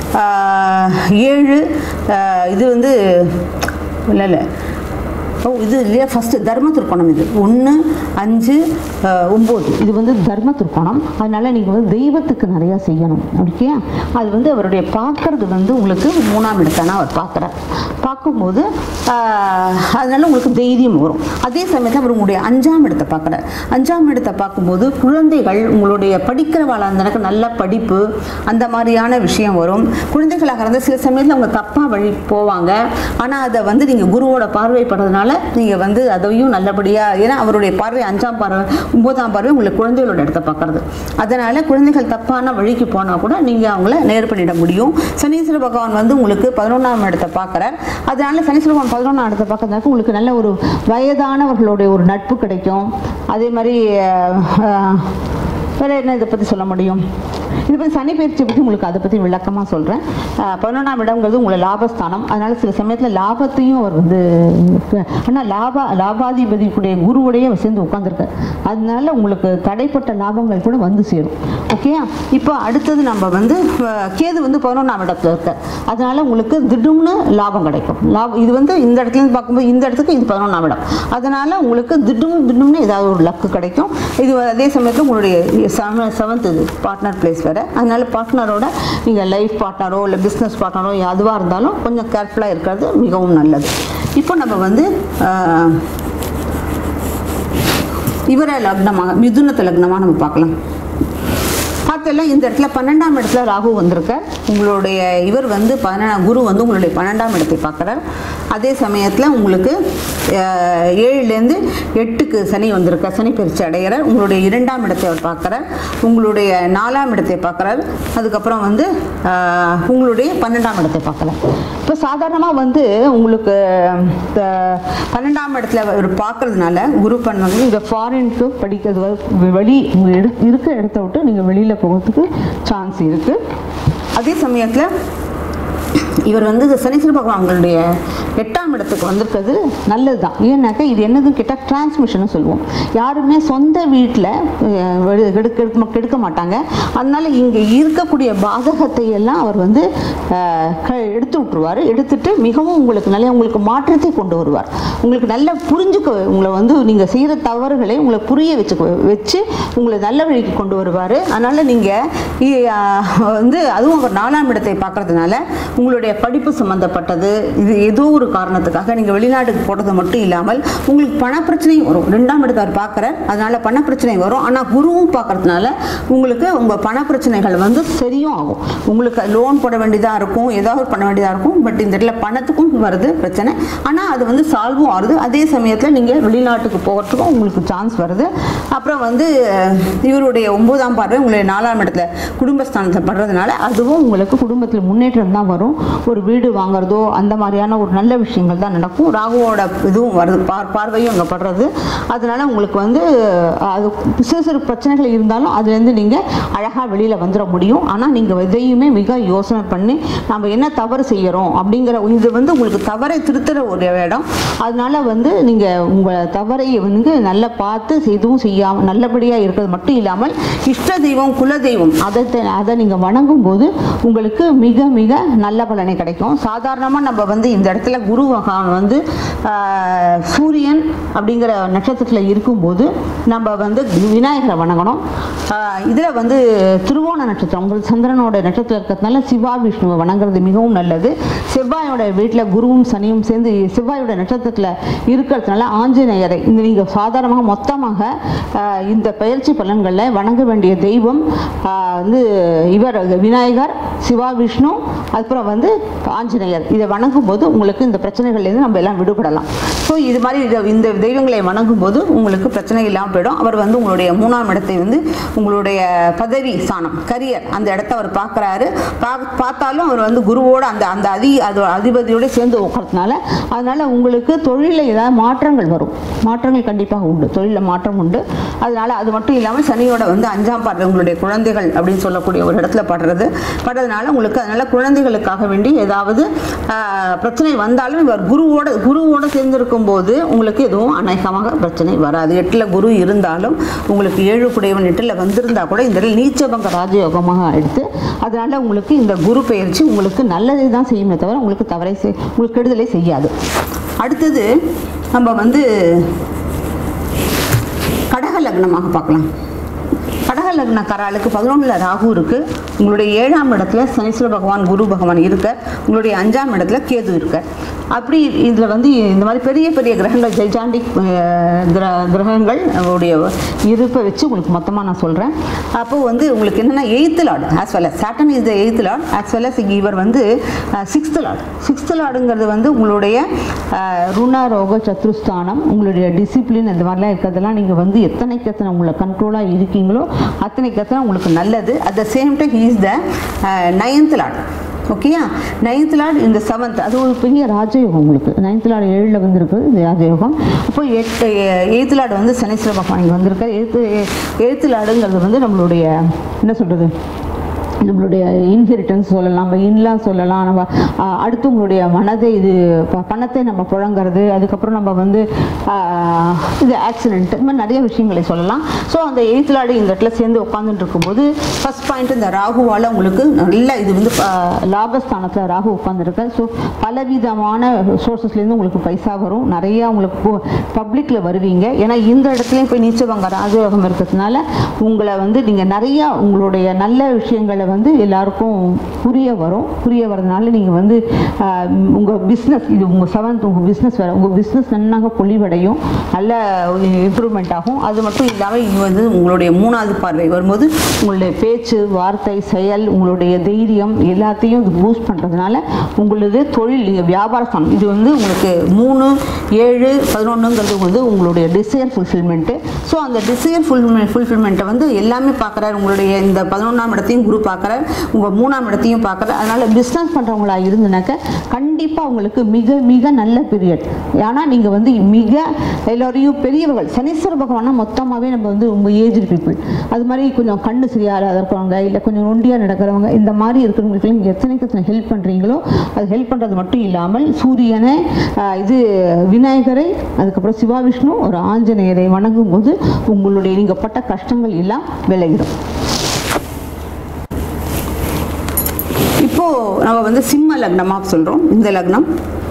ஆஹ், ஏழு ஆஹ், இது வந்து இல்லை இல்லை ஓ இது இல்லையா ஃபஸ்ட்டு தர்ம திருக்கோணம் இது ஒன்று அஞ்சு ஆஹ், ஒம்பது இது வந்து தர்ம திருக்கோணம் அதனால் நீங்கள் வந்து தெய்வத்துக்கு நிறையா செய்யணும் ஓகே அது வந்து அவருடைய பார்க்கறது வந்து உங்களுக்கு மூணாம் இடத்தான அவர் பார்க்குறார் பார்க்கும்போது ஆஹ், அதனால உங்களுக்கு தைரியம் வரும் அதே சமயத்தில் அவர் உங்களுடைய அஞ்சாம் இடத்தை பார்க்குறார் அஞ்சாம் இடத்தை பார்க்கும்போது குழந்தைகள் உங்களுடைய படிக்கிறவாளாக இருந்தாக்க நல்ல படிப்பு அந்த மாதிரியான விஷயம் வரும் குழந்தைகளாக இருந்தால் சில சமயத்தில் அவங்க தப்பாக வழி போவாங்க ஆனால் அதை வந்து நீங்கள் குருவோட பார்வைப்படுறதுனால நீங்கள் வந்து அதையும் நல்லபடியாக ஏன்னா அவருடைய பார்வை அஞ்சாம் பார்வை ஒன்பதாம் பார்வை உங்களுக்கு குழந்தைகளோட இடத்த பார்க்கறது அதனால் குழந்தைகள் தப்பான வழிக்கு போனால் கூட நீங்கள் அவங்கள நேர் பண்ணிட முடியும் சனீஸ்வர பகவான் வந்து உங்களுக்கு பதினொன்றாம் இடத்தை பார்க்குறார் அதனால சனீஸ்வர பகவான் பதினொன்றாம் இடத்தை பார்க்கறதுனால உங்களுக்கு நல்ல ஒரு வயதானவர்களுடைய ஒரு நட்பு கிடைக்கும் அதே மாதிரி அஹ், அஹ், வேற என்ன இதை பற்றி சொல்ல முடியும் இது பற்றி சனி பயிற்சியை பற்றி உங்களுக்கு அதை பற்றி விளக்கமாக சொல்கிறேன் பதினொன்றாம் இடம்ங்கிறது உங்களை லாபஸ்தானம் அதனால சில சமயத்தில் லாபத்தையும் அவர் வந்து ஆனால் லாப லாபாதிபதிக்குடைய குருவுடைய அவர் சேர்ந்து உட்காந்துருக்கார் அதனால உங்களுக்கு தடைப்பட்ட லாபங்கள் கூட வந்து சேரும் ஓகேயா இப்போ அடுத்தது நம்ம வந்து அஹ், கேது வந்து பதினொன்றாம் இடத்துல இருக்கார் அதனால உங்களுக்கு திடும்னு லாபம் கிடைக்கும் லாபம் இது வந்து இந்த இடத்துல இருந்து பார்க்கும்போது இந்த இடத்துக்கு இது பதினொன்றாம் இடம் அதனால உங்களுக்கு திடும் திடும்னு ஏதாவது ஒரு லக்கு கிடைக்கும் இது அதே சமயத்தில் உங்களுடைய செவன்த் இது பார்ட்னர் பிளேஸ் வேறு அதனால பார்ட்னரோட நீங்கள் லைஃப் பார்ட்னரோ இல்லை பிஸ்னஸ் பார்ட்னரோ எதுவாக இருந்தாலும் கொஞ்சம் கேர்ஃபுல்லாக இருக்கிறது மிகவும் நல்லது இப்போ நம்ம வந்து ஆஹ், இவரை லக்னமாக மிதுனத்தை லக்னமாக நம்ம பார்க்கலாம் பார்த்தெல்லாம் இந்த இடத்துல பன்னெண்டாம் இடத்துல ராகு வந்திருக்கார் உங்களுடைய இவர் வந்து பதினெண்டாம் குரு வந்து உங்களுடைய பன்னெண்டாம் இடத்தை பார்க்குறார் அதே சமயத்தில் உங்களுக்கு அஹ், ஏழுலேருந்து எட்டுக்கு சனி வந்திருக்கார் சனி பயிற்சி அடைகிறார் உங்களுடைய இரண்டாம் இடத்தை அவர் பார்க்குறார் உங்களுடைய நாலாம் இடத்தை பார்க்குறார் அதுக்கப்புறம் வந்து அஹ், உங்களுடைய பன்னெண்டாம் இடத்தை பார்க்கலாம் இப்போ சாதாரணமாக வந்து உங்களுக்கு இந்த பன்னெண்டாம் இடத்துல அவர் பார்க்கறதுனால குரு பண்ணது இங்கே ஃபாரினுக்கு படிக்கிறது வ- வெளி உங்கள் எடு இருக்கிற இடத்த விட்டு நீங்கள் வெளியில் போகிறதுக்கு சான்ஸ் இருக்குது அதே சமயத்தில் இவர் வந்து இந்த சனீஸ்வர பகவான் உங்களுடைய எட்டாம் இடத்துக்கு வந்திருக்கிறது நல்லது தான் ஏன்னாக்கா இது என்னதுன்னு கேட்டால் டிரான்ஸ்மிஷன் சொல்லுவோம் யாருமே சொந்த வீட்டில் கெடுக்க கெடுக்க மாட்டாங்க அதனால இங்கே இருக்கக்கூடிய பாதகத்தை எல்லாம் அவர் வந்து அஹ், க- எடுத்து விட்டுருவார் எடுத்துட்டு மிகவும் உங்களுக்கு நல்ல உங்களுக்கு மாற்றத்தை கொண்டு வருவார் உங்களுக்கு நல்ல புரிஞ்சுக்க உங்களை வந்து நீங்கள் செய்கிற தவறுகளை உங்களை புரிய வச்சு வச்சு உங்களை நல்ல வழிக்கு கொண்டு வருவார் அதனால் நீங்கள் வந்து அதுவும் அவர் நாலாம் இடத்தை பார்க்கறதுனால உங்களுடைய படிப்பு சம்மந்தப்பட்டது இது ஏதோ ஒரு காரணத்துக்காக நீங்கள் வெளிநாட்டுக்கு போகிறது மட்டும் இல்லாமல் உங்களுக்கு பண பிரச்சனையும் வரும் ரெண்டாம் இடத்தை அவர் பார்க்குறார் அதனால் பண பிரச்சனை வரும் ஆனால் குருவும் பார்க்கறதுனால உங்களுக்கு உங்கள் பண பிரச்சனைகள் வந்து சரியும் ஆகும் உங்களுக்கு லோன் போட வேண்டியதாக இருக்கும் ஏதாவது பண்ண வேண்டியதாக இருக்கும் பட் இந்த இடத்துல பணத்துக்கும் வருது பிரச்சனை ஆனால் அது வந்து சால்வும் ஆகுது அதே சமயத்தில் நீங்கள் வெளிநாட்டுக்கு போகிறதுக்கும் உங்களுக்கு சான்ஸ் வருது அப்புறம் வந்து அஹ், இவருடைய ஒன்பதாம் பார்வை உங்களுடைய நாலாம் இடத்துல குடும்பஸ்தானத்தில் படுறதுனால அதுவும் உங்களுக்கு குடும்பத்தில் முன்னேற்றம் தான் வரும் ஒரு வீடு வாங்குறதோ அந்த மாதிரியான ஒரு நல்ல விஷயங்கள் தான் நடக்கும் ராகுவோட இதுவும் வருது பார் பார்வையும் அங்கே படுறது அதனால உங்களுக்கு வந்து அஹ், அது சிறு சிறு பிரச்சனைகள் இருந்தாலும் அதுலேருந்து நீங்கள் அழகாக வெளியில் வந்துட முடியும் ஆனால் நீங்கள் எதையுமே மிக யோசனை பண்ணி நம்ம என்ன தவறு செய்கிறோம் அப்படிங்கிற இது வந்து உங்களுக்கு தவறை திருத்துற ஒரு இடம் அதனால வந்து நீங்கள் உங்கள் தவறை வந்து நல்லா பார்த்து எதுவும் செய்யாமல் நல்லபடியாக இருக்கிறது மட்டும் இல்லாமல் இஷ்ட தெய்வம் குல தெய்வம் அதை த- அதை நீங்கள் வணங்கும் போது உங்களுக்கு மிக மிக நல்ல பலனை கிடைக்கும் சாதாரணமாக நம்ம வந்து இந்த இடத்துல குரு பகவான் வந்து ஆஹ், சூரியன் அப்படிங்கிற நட்சத்திரத்தில் இருக்கும்போது நம்ம வந்து விநாயகரை வணங்கணும் இதில் வந்து திருவோண நட்சத்திரம் உங்களுக்கு சந்திரனோட நட்சத்திரம் இருக்கிறதுனால சிவா விஷ்ணுவை வணங்குறது மிகவும் நல்லது செவ்வாயோட வீட்டில் குருவும் சனியும் சேர்ந்து செவ்வாயோட நட்சத்திரத்தில் இருக்கிறதுனால ஆஞ்சநேயரை இந்த நீங்கள் சாதாரணமாக மொத்தமாக ஆஹ், இந்த பயிற்சி பலன்களில் வணங்க வேண்டிய தெய்வம் ஆஹ், வந்து இவர் விநாயகர் சிவா விஷ்ணு அதுக்கப்புறம் வந்து ஆஞ்சநேயர் இதை வணங்கும் போது உங்களுக்கு இந்த பிரச்சனைகள்லேருந்து நம்ம எல்லாம் விடுபடலாம் ஸோ இது மாதிரி இத- இந்த தெய்வங்களை வணங்கும் போது உங்களுக்கு பிரச்சனை இல்லாமல் போயிடும் அவர் வந்து உங்களுடைய மூணாம் இடத்தை வந்து உங்களுடைய பதவி ஸ்தானம் கரியர் அந்த இடத்த அவர் பார்க்குறாரு பார்த்தாலும் அவர் வந்து குருவோட அந்த அந்த அதி அது அதிபதியோட சேர்ந்து உட்கறதுனால அதனால உங்களுக்கு தொழிலில் ஏதாவது மாற்றங்கள் வரும் மாற்றங்கள் கண்டிப்பாக உண்டு தொழிலில் மாற்றம் உண்டு அதனால அது மட்டும் இல்லாமல் சனியோட வந்து அஞ்சாம் பார்வை உங்களுடைய குழந்தைகள் அப்படின்னு சொல்லக்கூடிய ஒரு இடத்துல படுறது படுறதுனால உங்களுக்கு அதனால குழந்தைகளுக்காக வேண்டி ஏதாவது ஆஹ், பிரச்சனை வந்தாலும் இவர் குருவோட குருவோட சேர்ந்திருக்கும் போது உங்களுக்கு எதுவும் அநேகமாக பிரச்சனை வராது எட்டில் குரு இருந்தாலும் உங்களுக்கு ஏழு குடையவன் எட்டில் வந்திருந்தா கூட இந்த இடத்துல நீச்சபங்க ராஜயோகமாக எடுத்து அதனால உங்களுக்கு இந்த குரு பயிற்சி உங்களுக்கு நல்லதை தான் செய்யுமே தவிர உங்களுக்கு தவறை செய் உங்களுக்கு கெடுதலை செய்யாது அடுத்தது நம்ம வந்து கடக லக்னமாக பார்க்கலாம் கடக லக்னக்காரர்களுக்கு பதினொன்றில் ராகு இருக்கு உங்களுடைய ஏழாம் இடத்துல சனீஸ்வர பகவான் குரு பகவான் இருக்க உங்களுடைய அஞ்சாம் இடத்துல கேது இருக்க அப்படி இதில் வந்து இந்த மாதிரி பெரிய பெரிய கிரகங்கள் ஜெய்ஜாண்டிக் கிர கிரகங்கள் உடைய இருப்பை வச்சு உங்களுக்கு மொத்தமாக நான் சொல்கிறேன் அப்போ வந்து உங்களுக்கு என்னென்னா eighth lord as well Saturn is the eighth lord as well as இவர் வந்து சிக்ஸ்த்து லார்டு சிக்ஸ்த்து லார்டுங்கிறது வந்து உங்களுடைய அஹ், ருண ரோக சத்ருஸ்தானம் உங்களுடைய டிசிப்ளின் இந்த மாதிரிலாம் இருக்கிறதெல்லாம் நீங்கள் வந்து எத்தனைக்கு எத்தனை உங்களை கண்ட்ரோலாக இருக்கீங்களோ அத்தனைக்கு எத்தனை உங்களுக்கு நல்லது at the same time is the ninth lord ஓகேயா நைன்த் லார்ட் இந்த செவன்த் அது ஒரு பெரிய ராஜயோகம் உங்களுக்கு நைன்த் லார்டு ஏழில் வந்திருக்கு இது ராஜயோகம் அப்போ எட்டு எயித்து லார்டு வந்து சனீஸ்வர பகவான் இங்கே வந்திருக்காரு எயித்து எயித்து லார்டுங்கிறது வந்து நம்மளுடைய என்ன சொல்கிறது நம்மளுடைய இன்ஹெரிட்டன்ஸ் சொல்லலாம் நம்ம இன்லா சொல்லலாம் நம்ம ஆஹ், அடுத்தவங்களுடைய மனதை இது ப- பணத்தை நம்ம புழங்குறது அதுக்கப்புறம் நம்ம வந்து ஆஹ், இது ஆக்சிடென்ட் இந்த மாதிரி நிறைய விஷயங்களை சொல்லலாம் ஸோ அந்த எயித் லாடு இந்த இடத்துல சேர்ந்து உட்காந்துட்டு இருக்கும்போது ஃபர்ஸ்ட் பாயிண்ட் இந்த ராகுவால் உங்களுக்கு நல்ல இது வந்து ஆஹ், லாபஸ்தானத்தில் ராகு உட்காந்துருக்கு ஸோ பலவிதமான சோர்சஸ்லேருந்து உங்களுக்கு பைசா வரும் நிறைய உங்களுக்கு பப்ளிக்கில் வருவீங்க ஏன்னா இந்த இடத்துலையும் போய் நீச்சவங்க ராஜயோகம் இருக்கிறதுனால உங்களை வந்து நீங்கள் நிறையா உங்களுடைய நல்ல விஷயங்களை வந்து எல்லாருக்கும் புரிய வரும் புரிய வரதுனால நீங்கள் வந்து உங்கள் பிஸ்னஸ் இது உங்கள் செவன்த் உங்கள் பிஸ்னஸ் வர உங்கள் பிஸ்னஸ் நன்னாக பொலிவடையும் நல்ல இம்ப்ரூவ்மெண்ட் ஆகும் அது மட்டும் இல்லாமல் இது வந்து உங்களுடைய மூணாவது பார்வை வரும்போது உங்களுடைய பேச்சு வார்த்தை செயல் உங்களுடைய தைரியம் எல்லாத்தையும் இது பூஸ்ட் பண்ணுறதுனால உங்களது தொழில் நீங்கள் வியாபார ஸ்தானம் இது வந்து உங்களுக்கு மூணு ஏழு பதினொன்றுங்கிறது வந்து உங்களுடைய டிசைர் ஃபுல்ஃபில்மெண்ட்டு ஸோ அந்த டிசைர் ஃபுல்ஃபில்மெண்ட் ஃபுல்ஃபில்மெண்ட்டை வந்து எல்லாமே பார்க்குறாரு உங்களுடைய இந்த பதினொன்றாம் இடத்தையும் குரு பார்க்குறாரு உங்கள் மூணாம் இடத்தையும் பார்க்குறாரு அதனால் பிஸ்னஸ் பண்ணுறவங்களா இருந்துனாக்க கண்டிப்பாக உங்களுக்கு மிக மிக நல்ல பீரியட் ஏன்னா நீங்கள் வந்து மிக எல்லோரையும் பெரியவர்கள் சனீஸ்வர பகவானா மொத்தமாகவே நம்ம வந்து உங்கள் ஏஜ் பீப்புள் அது மாதிரி கொஞ்சம் கண்ணு சரியாக இருக்கிறவங்க இல்லை கொஞ்சம் நொண்டியாக நடக்கிறவங்க இந்த மாதிரி இருக்கிறவங்களுக்கு நீங்கள் எத்தனைக்கு எத்தனை ஹெல்ப் பண்ணுறீங்களோ அது ஹெல்ப் பண்ணுறது மட்டும் இல்லாமல் சூரியனை ஆஹ், இது விநாயகரை அதுக்கப்புறம் சிவா விஷ்ணு ஒரு ஆஞ்சநேயரை வணங்கும் போது உங்களுடைய நீங்கள் பட்ட கஷ்டங்கள் எல்லாம் விலகிடும் இப்போ நம்ம வந்து சிம்ம லக்னமாக சொல்கிறோம் இந்த லக்னம்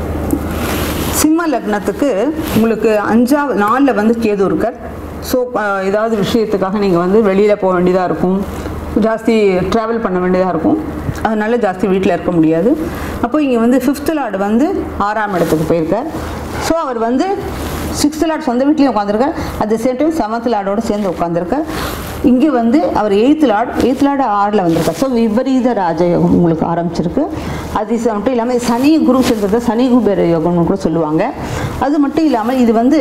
சிம்ம லக்னத்துக்கு உங்களுக்கு அஞ்சாவது நாளில் வந்து கேது இருக்கார் ஸோ ஏதாவது விஷயத்துக்காக நீங்கள் வந்து வெளியில் போக வேண்டியதாக இருக்கும் ஜாஸ்தி ட்ராவல் பண்ண வேண்டியதாக இருக்கும் அதனால ஜாஸ்தி வீட்டில் இருக்க முடியாது அப்போ இங்கே வந்து ஃபிஃப்த் லார்டு வந்து ஆறாம் இடத்துக்கு போயிருக்கார் ஸோ அவர் வந்து சிக்ஸ்த் லார்ட் சொந்த வீட்லேயும் உட்காந்துருக்கார் at the same time seventh லார்டோட சேர்ந்து உட்காந்துருக்கார் இங்கே வந்து அவர் எயித் லார்ட் எயித் லார்டு ஆறில் வந்திருக்கார் ஸோ விபரீத ராஜயோகம் உங்களுக்கு ஆரம்பிச்சிருக்கு அது இது மட்டும் இல்லாமல் சனி குரு சேர்ந்தது சனி குபேர யோகம்னு கூட சொல்லுவாங்க அது மட்டும் இல்லாமல் இது வந்து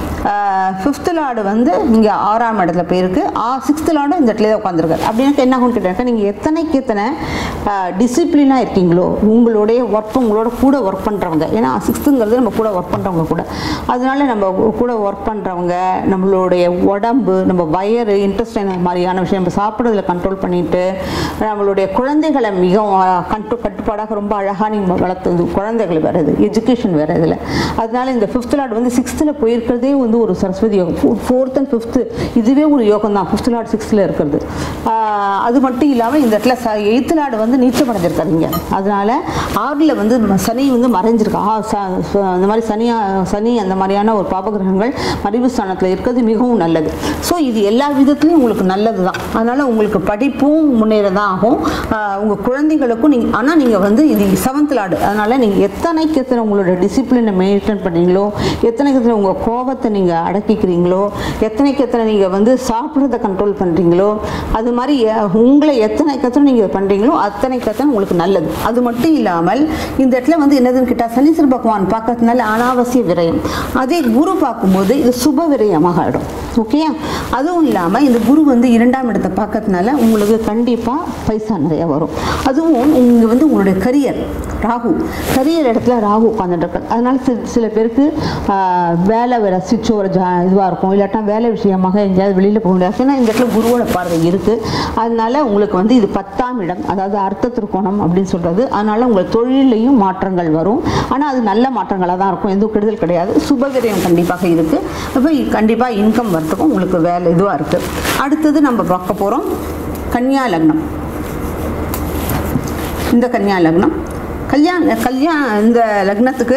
ஃபிஃப்த் லார்டு வந்து இங்கே ஆறாம் இடத்துல போயிருக்கு ஆ சிக்ஸ்த் லார்டும் இந்த இடத்துல உட்காந்துருக்காரு அப்படின்னா என்ன ஆகும்னு கேட்டாக்க நீங்கள் எத்தனைக்கு எத்தனை டிசிப்ளினாக இருக்கீங்களோ உங்களுடைய ஒர்க் உங்களோட கூட ஒர்க் பண்ணுறவங்க ஏன்னா சிக்ஸ்த்துங்கிறது நம்ம கூட ஒர்க் பண்ணுறவங்க கூட அதனால நம்ம கூட ஒர்க் பண்ணுறவங்க நம்மளுடைய உடம்பு நம்ம வயறு இன்ட்ரெஸ்ட் மாதிரியான விஷயம் நம்ம சாப்பிட்றதுல கண்ட்ரோல் பண்ணிட்டு நம்மளுடைய குழந்தைகளை மிகவும் கட்டு கட்டுப்பாடாக ரொம்ப அழகாக நீங்கள் வளர்த்து குழந்தைகள் வேறு இது எஜுகேஷன் வேறு இதில் அதனால இந்த ஃபிஃப்த் லார்ட் வந்து சிக்ஸ்த்தில் போயிருக்கிறதே வந்து ஒரு சரஸ்வதி யோகம் ஃபோர்த் அண்ட் ஃபிஃப்த்து இதுவே ஒரு யோகம் தான் ஃபிஃப்த் லார்ட் சிக்ஸ்த்தில் இருக்கிறது ஆஹ் அது மட்டும் இல்லாமல் இந்த இடத்துல ச எயித்து லார்டு வந்து நீச்சம் அடைஞ்சிருக்காருங்க அதனால ஆறில் வந்து ம- சனி வந்து மறைஞ்சிருக்கு ஆ, ச- ச- அந்த மாதிரி சனியா சனி அந்த மாதிரியான ஒரு பாபகிரகங்கள் மறைவு ஸ்தானத்தில் இருக்கிறது மிகவும் நல்லது ஸோ இது எல்லா விதத்துலையும் உங்களுக்கு நல்லது தான் அதனால் உங்களுக்கு படிப்பும் முன்னேற தான் ஆகும் உங்கள் குழந்தைகளுக்கும் நீங்கள் ஆனால் நீங்கள் வந்து இது செவன்த் லார்டு அதனால் நீங்கள் எத்தனைக்கு எத்தனை உங்களோட டிசிப்ளினை மெயின்டைன் பண்ணீங்களோ எத்தனைக்கு எத்தனை உங்கள் கோபத்தை நீங்கள் அடக்கிக்கிறீங்களோ எத்தனைக்கு எத்தனை நீங்கள் வந்து சாப்பிட்றத கண்ட்ரோல் பண்ணுறீங்களோ அது மாதிரி அஹ், உங்களை எத்தனைக்கு எத்தனை நீங்கள் பண்ணுறீங்களோ அத்தனைக்கு எத்தனை உங்களுக்கு நல்லது அது மட்டும் இல்லாமல் இந்த இடத்துல வந்து என்னதுன்னு கேட்டால் சனீஸ்வர பகவான் பார்க்கறதுனால அனாவசிய விரயம் அதே குரு பார்க்கும்போது இது சுப விரயமாக ஆகிடும் ஓகேயா அதுவும் இல்லாமல் இந்த குரு வந்து இரண்டாம் இடத்தை பார்க்கறதுனால உங்களுக்கு கண்டிப்பாக பைசா நிறைய வரும் அதுவும் இங்கே வந்து உங்களுடைய கரியர் ராகு கரியர் இடத்துல ராகு உட்காந்துட்டு இருக்காரு அதனால சில சில பேருக்கு ஆஹ், வேலை வேற சுவிட்ச் ஒரு ஜா இதுவாக இருக்கும் இல்லாட்டா வேலை விஷயமாக எங்கேயாவது வெளியில் போக முடியாது ஏன்னா இந்த இடத்துல குருவோட பார்வை இருக்குது அதனால உங்களுக்கு வந்து இது பத்தாம் இடம் அதாவது அர்த்த திருக்கோணம் அப்படின்னு சொல்கிறது அதனால உங்கள் தொழிலையும் மாற்றங்கள் வரும் ஆனால் அது நல்ல மாற்றங்களாக தான் இருக்கும் எதுவும் கெடுதல் கிடையாது சுபவிரயம் கண்டிப்பாக இருக்குது அப்போ கண்டிப்பாக இன்கம் வரத்துக்கும் உங்களுக்கு வேலை இதுவாக இருக்குது அடுத்தது நம்ம பார்க்க போகிறோம் கன்னியா லக்னம் இந்த கன்னியா லக்னம் கல்யாண கல்யாண இந்த லக்னத்துக்கு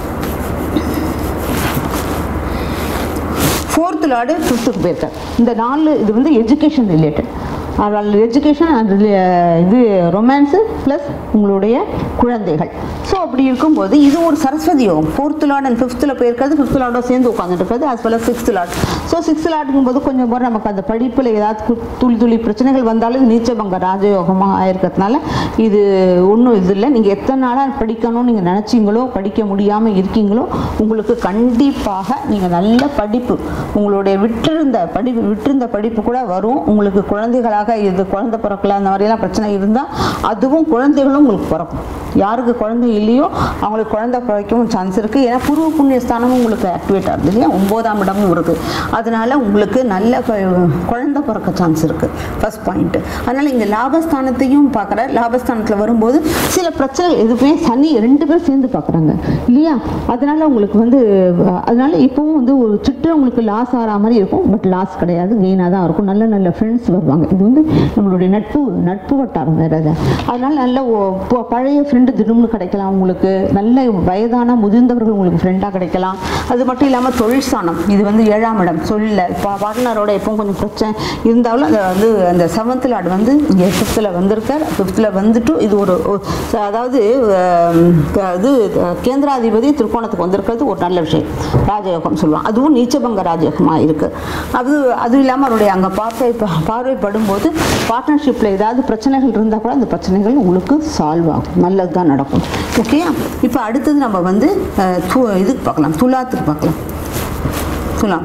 ஃபோர்த் லார்டு ஃபிஃப்த்துக்கு போயிருக்கார் இந்த நாலு இது வந்து எஜுகேஷன் ரிலேட்டட் அதனால் எஜுகேஷன் அண்ட் இது ரொமான்ஸு ப்ளஸ் உங்களுடைய குழந்தைகள் ஸோ அப்படி இருக்கும்போது இது ஒரு சரஸ்வதி யோகம் ஃபோர்த் லார்ட் அண்ட் ஃபிஃப்த்தில் போயிருக்கிறது ஃபிஃப்த் லார்டோட சேர்ந்து உட்காந்துட்டு இருக்கிறது as well as sixth lord so sixth லார்டுங்கும் போது கொஞ்சம் போது நமக்கு அந்த படிப்பில் ஏதாவது கு- துளி துளி பிரச்சனைகள் வந்தாலும் இது நீச்சபங்க ராஜயோகமாக ஆயிருக்கிறதுனால இது ஒன்றும் இது இல்லை நீங்கள் எத்தனை நாளாக படிக்கணும்னு நீங்கள் நினச்சிங்களோ படிக்க முடியாமல் இருக்கீங்களோ உங்களுக்கு கண்டிப்பாக நீங்கள் நல்ல படிப்பு உங்களுடைய விட்டிருந்த படிப்பு விட்டிருந்த படிப்பு கூட வரும் உங்களுக்கு குழந்தைகளாக இது குழந்தை பிறக்கல அந்த மாதிரியெல்லாம் பிரச்சனை இருந்தால் அதுவும் குழந்தைகளும் உங்களுக்கு பிறக்கும் யாருக்கு குழந்தை இல்லையோ இல்லையோ அவங்களுக்கு குழந்தை பிழைக்கவும் சான்ஸ் இருக்குது ஏன்னா பூர்வ புண்ணிய ஸ்தானமும் உங்களுக்கு ஆக்டிவேட் ஆகுது இல்லையா ஒம்போதாம் இடமும் இருக்குது அதனால உங்களுக்கு நல்ல கு- குழந்தை பிறக்க சான்ஸ் இருக்குது ஃபர்ஸ்ட் பாயிண்ட் அதனால இங்கே லாபஸ்தானத்தையும் பார்க்குற லாபஸ்தானத்தில் வரும்போது சில பிரச்சனைகள் எதுவுமே சனி ரெண்டு பேரும் சேர்ந்து பார்க்குறாங்க இல்லையா அதனால உங்களுக்கு வந்து அஹ், அதனால இப்போவும் வந்து ஒரு சுற்று உங்களுக்கு லாஸ் ஆகிற மாதிரி இருக்கும் பட் லாஸ் கிடையாது கெயினாக தான் இருக்கும் நல்ல நல்ல ஃப்ரெண்ட்ஸ் வருவாங்க இது வந்து நம்மளுடைய நட்பு நட்பு வட்டாரம் வேறு அது அதனால நல்ல ஒ- ப- பழைய ஃப்ரெண்டு திடீர்னு கிடைக்கலாம் உங்களுக்கு நல்ல வயதான முதிர்ந்தவர்கள் உங்களுக்கு ஃப்ரெண்டாக கிடைக்கலாம் அது மட்டும் இல்லாமல் தொழில் ஸ்தானம் இது வந்து ஏழாம் இடம் சொல்ல இப்போ பார்ட்னரோட எப்பவும் கொஞ்சம் பிரச்சனை இருந்தாலும் அதை வந்து அந்த செவன்த் லார்டு வந்து இங்கே ஃபிஃப்த்தில் வந்திருக்கார் ஃபிஃப்த்தில் வந்துட்டு இது ஒரு ஒரு- அதாவது ஆம், க- இது அஹ், கேந்திராதிபதி திருக்கோணத்துக்கு வந்திருக்கிறது ஒரு நல்ல விஷயம் ராஜயோகம் சொல்லுவாங்க அதுவும் நீச்சபங்க ராஜயோகமாக இருக்குது அது அதுவும் இல்லாமல் அவருடைய அங்கே பார்வை ப- பார்வைப்படும்போது பார்ட்னர்ஷிப்பில் ஏதாவது பிரச்சனைகள் இருந்தால் கூட அந்த பிரச்சனைகள் உங்களுக்கு சால்வ் ஆகும் நல்லது தான் நடக்கும் ஓகே இப்போ அடுத்தது நம்ம வந்து அஹ், து- இதுக்கு பார்க்கலாம் துலாத்துக்கு பார்க்கலாம் துலாம்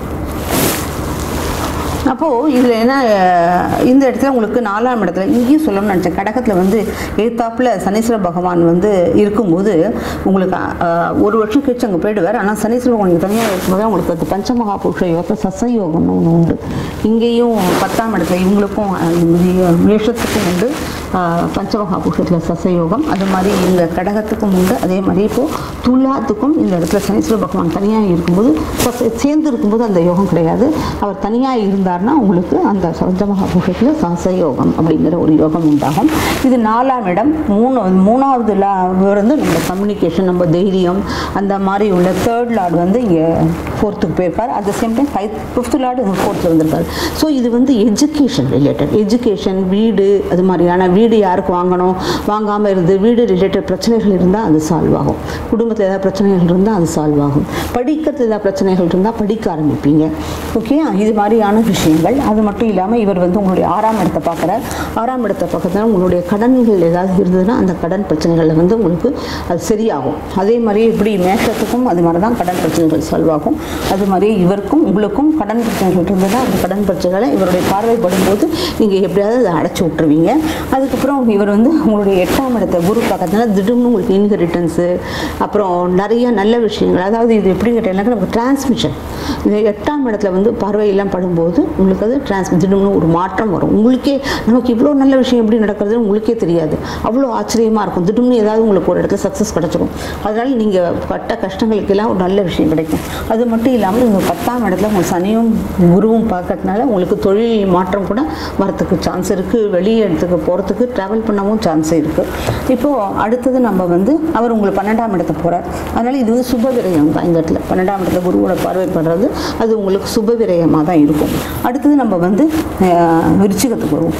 அப்போது இதில் என்ன அஹ், இந்த இடத்துல உங்களுக்கு நாலாம் இடத்துல இங்கேயும் சொல்லணும்னு நினச்சேன் கடகத்தில் வந்து எய்த்தாப்பில் சனீஸ்வர பகவான் வந்து இருக்கும்போது உங்களுக்கு அஹ், ஒரு வருஷம் கழிச்சு அங்கே போயிடுவார் ஆனால் சனீஸ்வர பகவான் தனியாக இருக்கும்போது உங்களுக்கு அது பஞ்சமகா புருஷ யோகத்தில் சச யோகம்னு ஒன்று உண்டு இங்கேயும் பத்தாம் இடத்துல இவங்களுக்கும் அஹ், இந்த மேஷத்துக்கும் உண்டு அஹ், பஞ்சமகா புருஷத்தில் சசயோகம் அது மாதிரி இந்த கடகத்துக்கும் உண்டு அதே மாதிரி இப்போது துலாத்துக்கும் இந்த இடத்துல சனீஸ்வர பகவான் தனியாக இருக்கும்போது சச- சேர்ந்து இருக்கும்போது அந்த யோகம் கிடையாது அவர் தனியாக இருந்தார்னா உங்களுக்கு அந்த பஞ்சமகா புருஷத்தில் சசயோகம் அப்படிங்கிற ஒரு யோகம் உண்டாகும் இது நாலாம் இடம் மூணு மூணாவது லா வந்து நம்ம கம்யூனிகேஷன் நம்ம தைரியம் அந்த மாதிரி உள்ள தேர்ட் லார்டு வந்து இங்கே ஃபோர்த்துக்கு போயிருக்கார் at the same time five fifth lord ஃபோர்த்தில் வந்திருக்காரு ஸோ இது வந்து எஜுகேஷன் ரிலேட்டட் எஜுகேஷன் வீடு அது மாதிரியான வீடு யாருக்கு வாங்கணும் வாங்காமல் இருந்து வீடு ரிலேட்டட் பிரச்சனைகள் இருந்தால் அது சால்வ் ஆகும் குடும்பத்தில் ஏதாவது பிரச்சனைகள் இருந்தால் அது சால்வ் ஆகும் படிக்கிறதுல ஏதாவது பிரச்சனைகள் இருந்தால் படிக்க ஆரம்பிப்பீங்க ஓகே இது மாதிரியான விஷயங்கள் அது மட்டும் இல்லாமல் இவர் வந்து உங்களுடைய ஆறாம் இடத்தை பார்க்குறார் ஆறாம் இடத்தை பார்க்கறதுனால உங்களுடைய கடன்கள் ஏதாவது இருந்ததுன்னா அந்த கடன் பிரச்சனைகளில் வந்து உங்களுக்கு அது சரியாகும் அதே மாதிரி இப்படி மேஷத்துக்கும் அது மாதிரி தான் கடன் பிரச்சனைகள் சால்வ் ஆகும் அது மாதிரி இவருக்கும் உங்களுக்கும் கடன் பிரச்சனைகள் இருந்ததுன்னா அந்த கடன் பிரச்சனைகளை இவருடைய பார்வைப்படும்போது நீங்கள் எப்படியாவது அதை அடைச்சி விட்டுருவீங்க அதுக்கப்புறம் இவர் வந்து உங்களுடைய எட்டாம் இடத்தை குரு பார்க்கறதுனால திடீர்னு உங்களுக்கு இன்ஹெரிட்டன்ஸு அப்புறம் நிறைய நல்ல விஷயங்கள் அதாவது இது எப்படி கேட்டீங்கன்னாக்கா நமக்கு டிரான்ஸ்மிஷன் இந்த எட்டாம் இடத்துல வந்து பார்வையெல்லாம் படும்போது உங்களுக்கு அது டிரான்ஸ் திடீர்னு ஒரு மாற்றம் வரும் உங்களுக்கே நமக்கு இவ்வளோ நல்ல விஷயம் எப்படி நடக்கிறதுன்னு உங்களுக்கே தெரியாது அவ்வளோ ஆச்சரியமாக இருக்கும் திடீர்னு ஏதாவது உங்களுக்கு ஒரு இடத்துல சக்ஸஸ் கிடச்சிரும் அதனால் நீங்கள் பட்ட கஷ்டங்களுக்கெல்லாம் ஒரு நல்ல விஷயம் கிடைக்கும் அது மட்டும் இல்லாமல் இந்த பத்தாம் இடத்துல உங்கள் சனியும் குருவும் பார்க்கறதுனால உங்களுக்கு தொழில் மாற்றம் கூட வரத்துக்கு சான்ஸ் இருக்குது வெளி இடத்துக்கு போகிறதுக்கு ட்ராவல் பண்ணவும் சான்ஸ் இருக்குது இப்போது அடுத்தது நம்ம வந்து அவர் உங்களுக்கு பன்னெண்டாம் இடத்துக்கு போகிறார் அதனால் இது வந்து சுப விரயம் தான் இந்த இடத்துல பன்னெண்டாம் இடத்துல குருவோட பார்வைப்படுறது அது உங்களுக்கு சுப விரயமாக தான் இருக்கும் அடுத்தது நம்ம வந்து அஹ், விருச்சிகத்துக்கு வருவோம்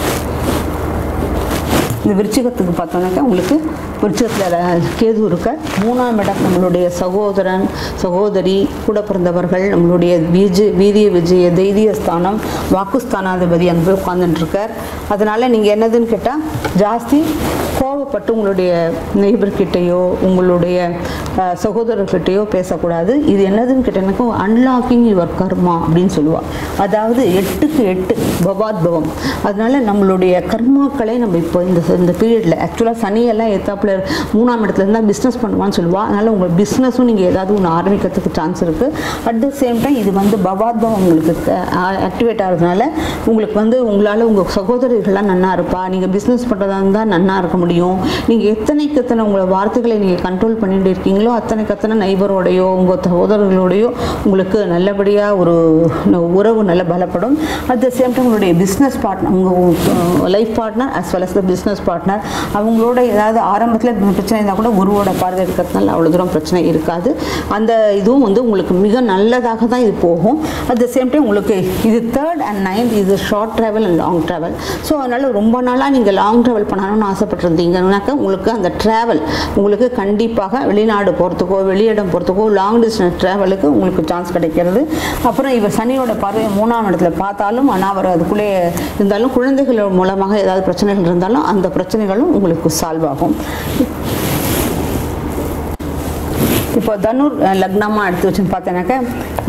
இந்த விருச்சிகத்துக்கு பார்த்தோன்னாக்கா உங்களுக்கு விருச்சிகத்தில் கேது இருக்க மூணாம் இடம் நம்மளுடைய சகோதரன் சகோதரி கூட பிறந்தவர்கள் நம்மளுடைய விஜி வீரிய விஜய தைரிய ஸ்தானம் வாக்குஸ்தானாதிபதி அங்கே உட்கார்ந்துட்டு இருக்கார் அதனால் நீங்கள் என்னதுன்னு கேட்டால் ஜாஸ்தி கோவப்பட்டு உங்களுடைய நெய்பர்கிட்டயோ உங்களுடைய அஹ், சகோதரர்கிட்டயோ பேசக்கூடாது இது என்னதுன்னு கேட்டீங்கன்னாக்கா அன்லாக்கிங் யுவர் கர்மா அப்படின்னு சொல்லுவாள் அதாவது எட்டுக்கு எட்டு பவாத்பவம் அதனால நம்மளுடைய கர்மாக்களை நம்ம இப்போ இந்த இந்த பீரியடில் ஆக்சுவலாக சனியெல்லாம் எத்தாப்புல மூணாம் இடத்துல இருந்தால் பிஸ்னஸ் பண்ணுவான்னு சொல்லுவா அதனால் உங்கள் பிஸ்னஸும் நீங்கள் ஏதாவது ஒன்று ஆரம்பிக்கிறதுக்கு சான்ஸ் இருக்குது அட் த சேம் டைம் இது வந்து பவாத்பவம் உங்களுக்கு ஆக்டிவேட் ஆகிறதுனால உங்களுக்கு வந்து உங்களால் உங்கள் சகோதரிகள்லாம் நன்னா இருப்பா நீங்கள் பிஸ்னஸ் பண்ணுறதா இருந்தால் நன்னா இருக்க முடியும் நீங்கள் எத்தனைக்கு எத்தனை உங்களை வார்த்தைகளை நீங்கள் கண்ட்ரோல் பண்ணிட்டு இருக்கீங்களோ அத்தனைக்கு அத்தனை நைபரோடையோ உங்கள் சகோதரர்களோடையோ உங்களுக்கு நல்லபடியாக ஒரு ந- உறவு நல்ல பலப்படும் அட் த சேம் டைம் உங்களுடைய பிஸ்னஸ் பார்ட்னர் உங்கள் life partner as well as the business partner அவங்களோட ஏதாவது ஆரம்பத்தில் பிரச்சனை இருந்தால் கூட குருவோட பார்வை இருக்கிறதுனால அவ்வளோ தூரம் பிரச்சனை இருக்காது அந்த இதுவும் வந்து உங்களுக்கு மிக நல்லதாக தான் இது போகும் அட் த சேம் டைம் உங்களுக்கு இது தேர்ட் அண்ட் நைன்த் இது short travel and long travel so அதனால் ரொம்ப நாளாக நீங்கள் லாங் ட்ராவல் பண்ணணும்னு ஆசைப்பட்டிருந்தீங்கன்னாக்கா உங்களுக்கு அந்த ட்ராவல் உங்களுக்கு கண்டிப்பாக வெளிநாடு போகிறதுக்கோ வெளியிடம் போகிறதுக்கோ லாங் டிஸ்டன்ஸ் ட்ராவலுக்கு உங்களுக்கு சான்ஸ் கிடைக்கிறது அப்புறம் இவர் சனியோட பார்வையை மூணாம் இடத்துல பார்த்தாலும் ஆனால் அவர் அதுக்குள்ளே இருந்தாலும் குழந்தைகள் மூலமாக ஏதாவது பிரச்சனைகள் இருந்தாலும் அந்த பிரச்சனைகளும் உங்களுக்கு சால்வ் ஆகும் இப்போ தனுர் அஹ், லக்னமா எடுத்து வச்சுன்னு பார்த்தேனாக்கா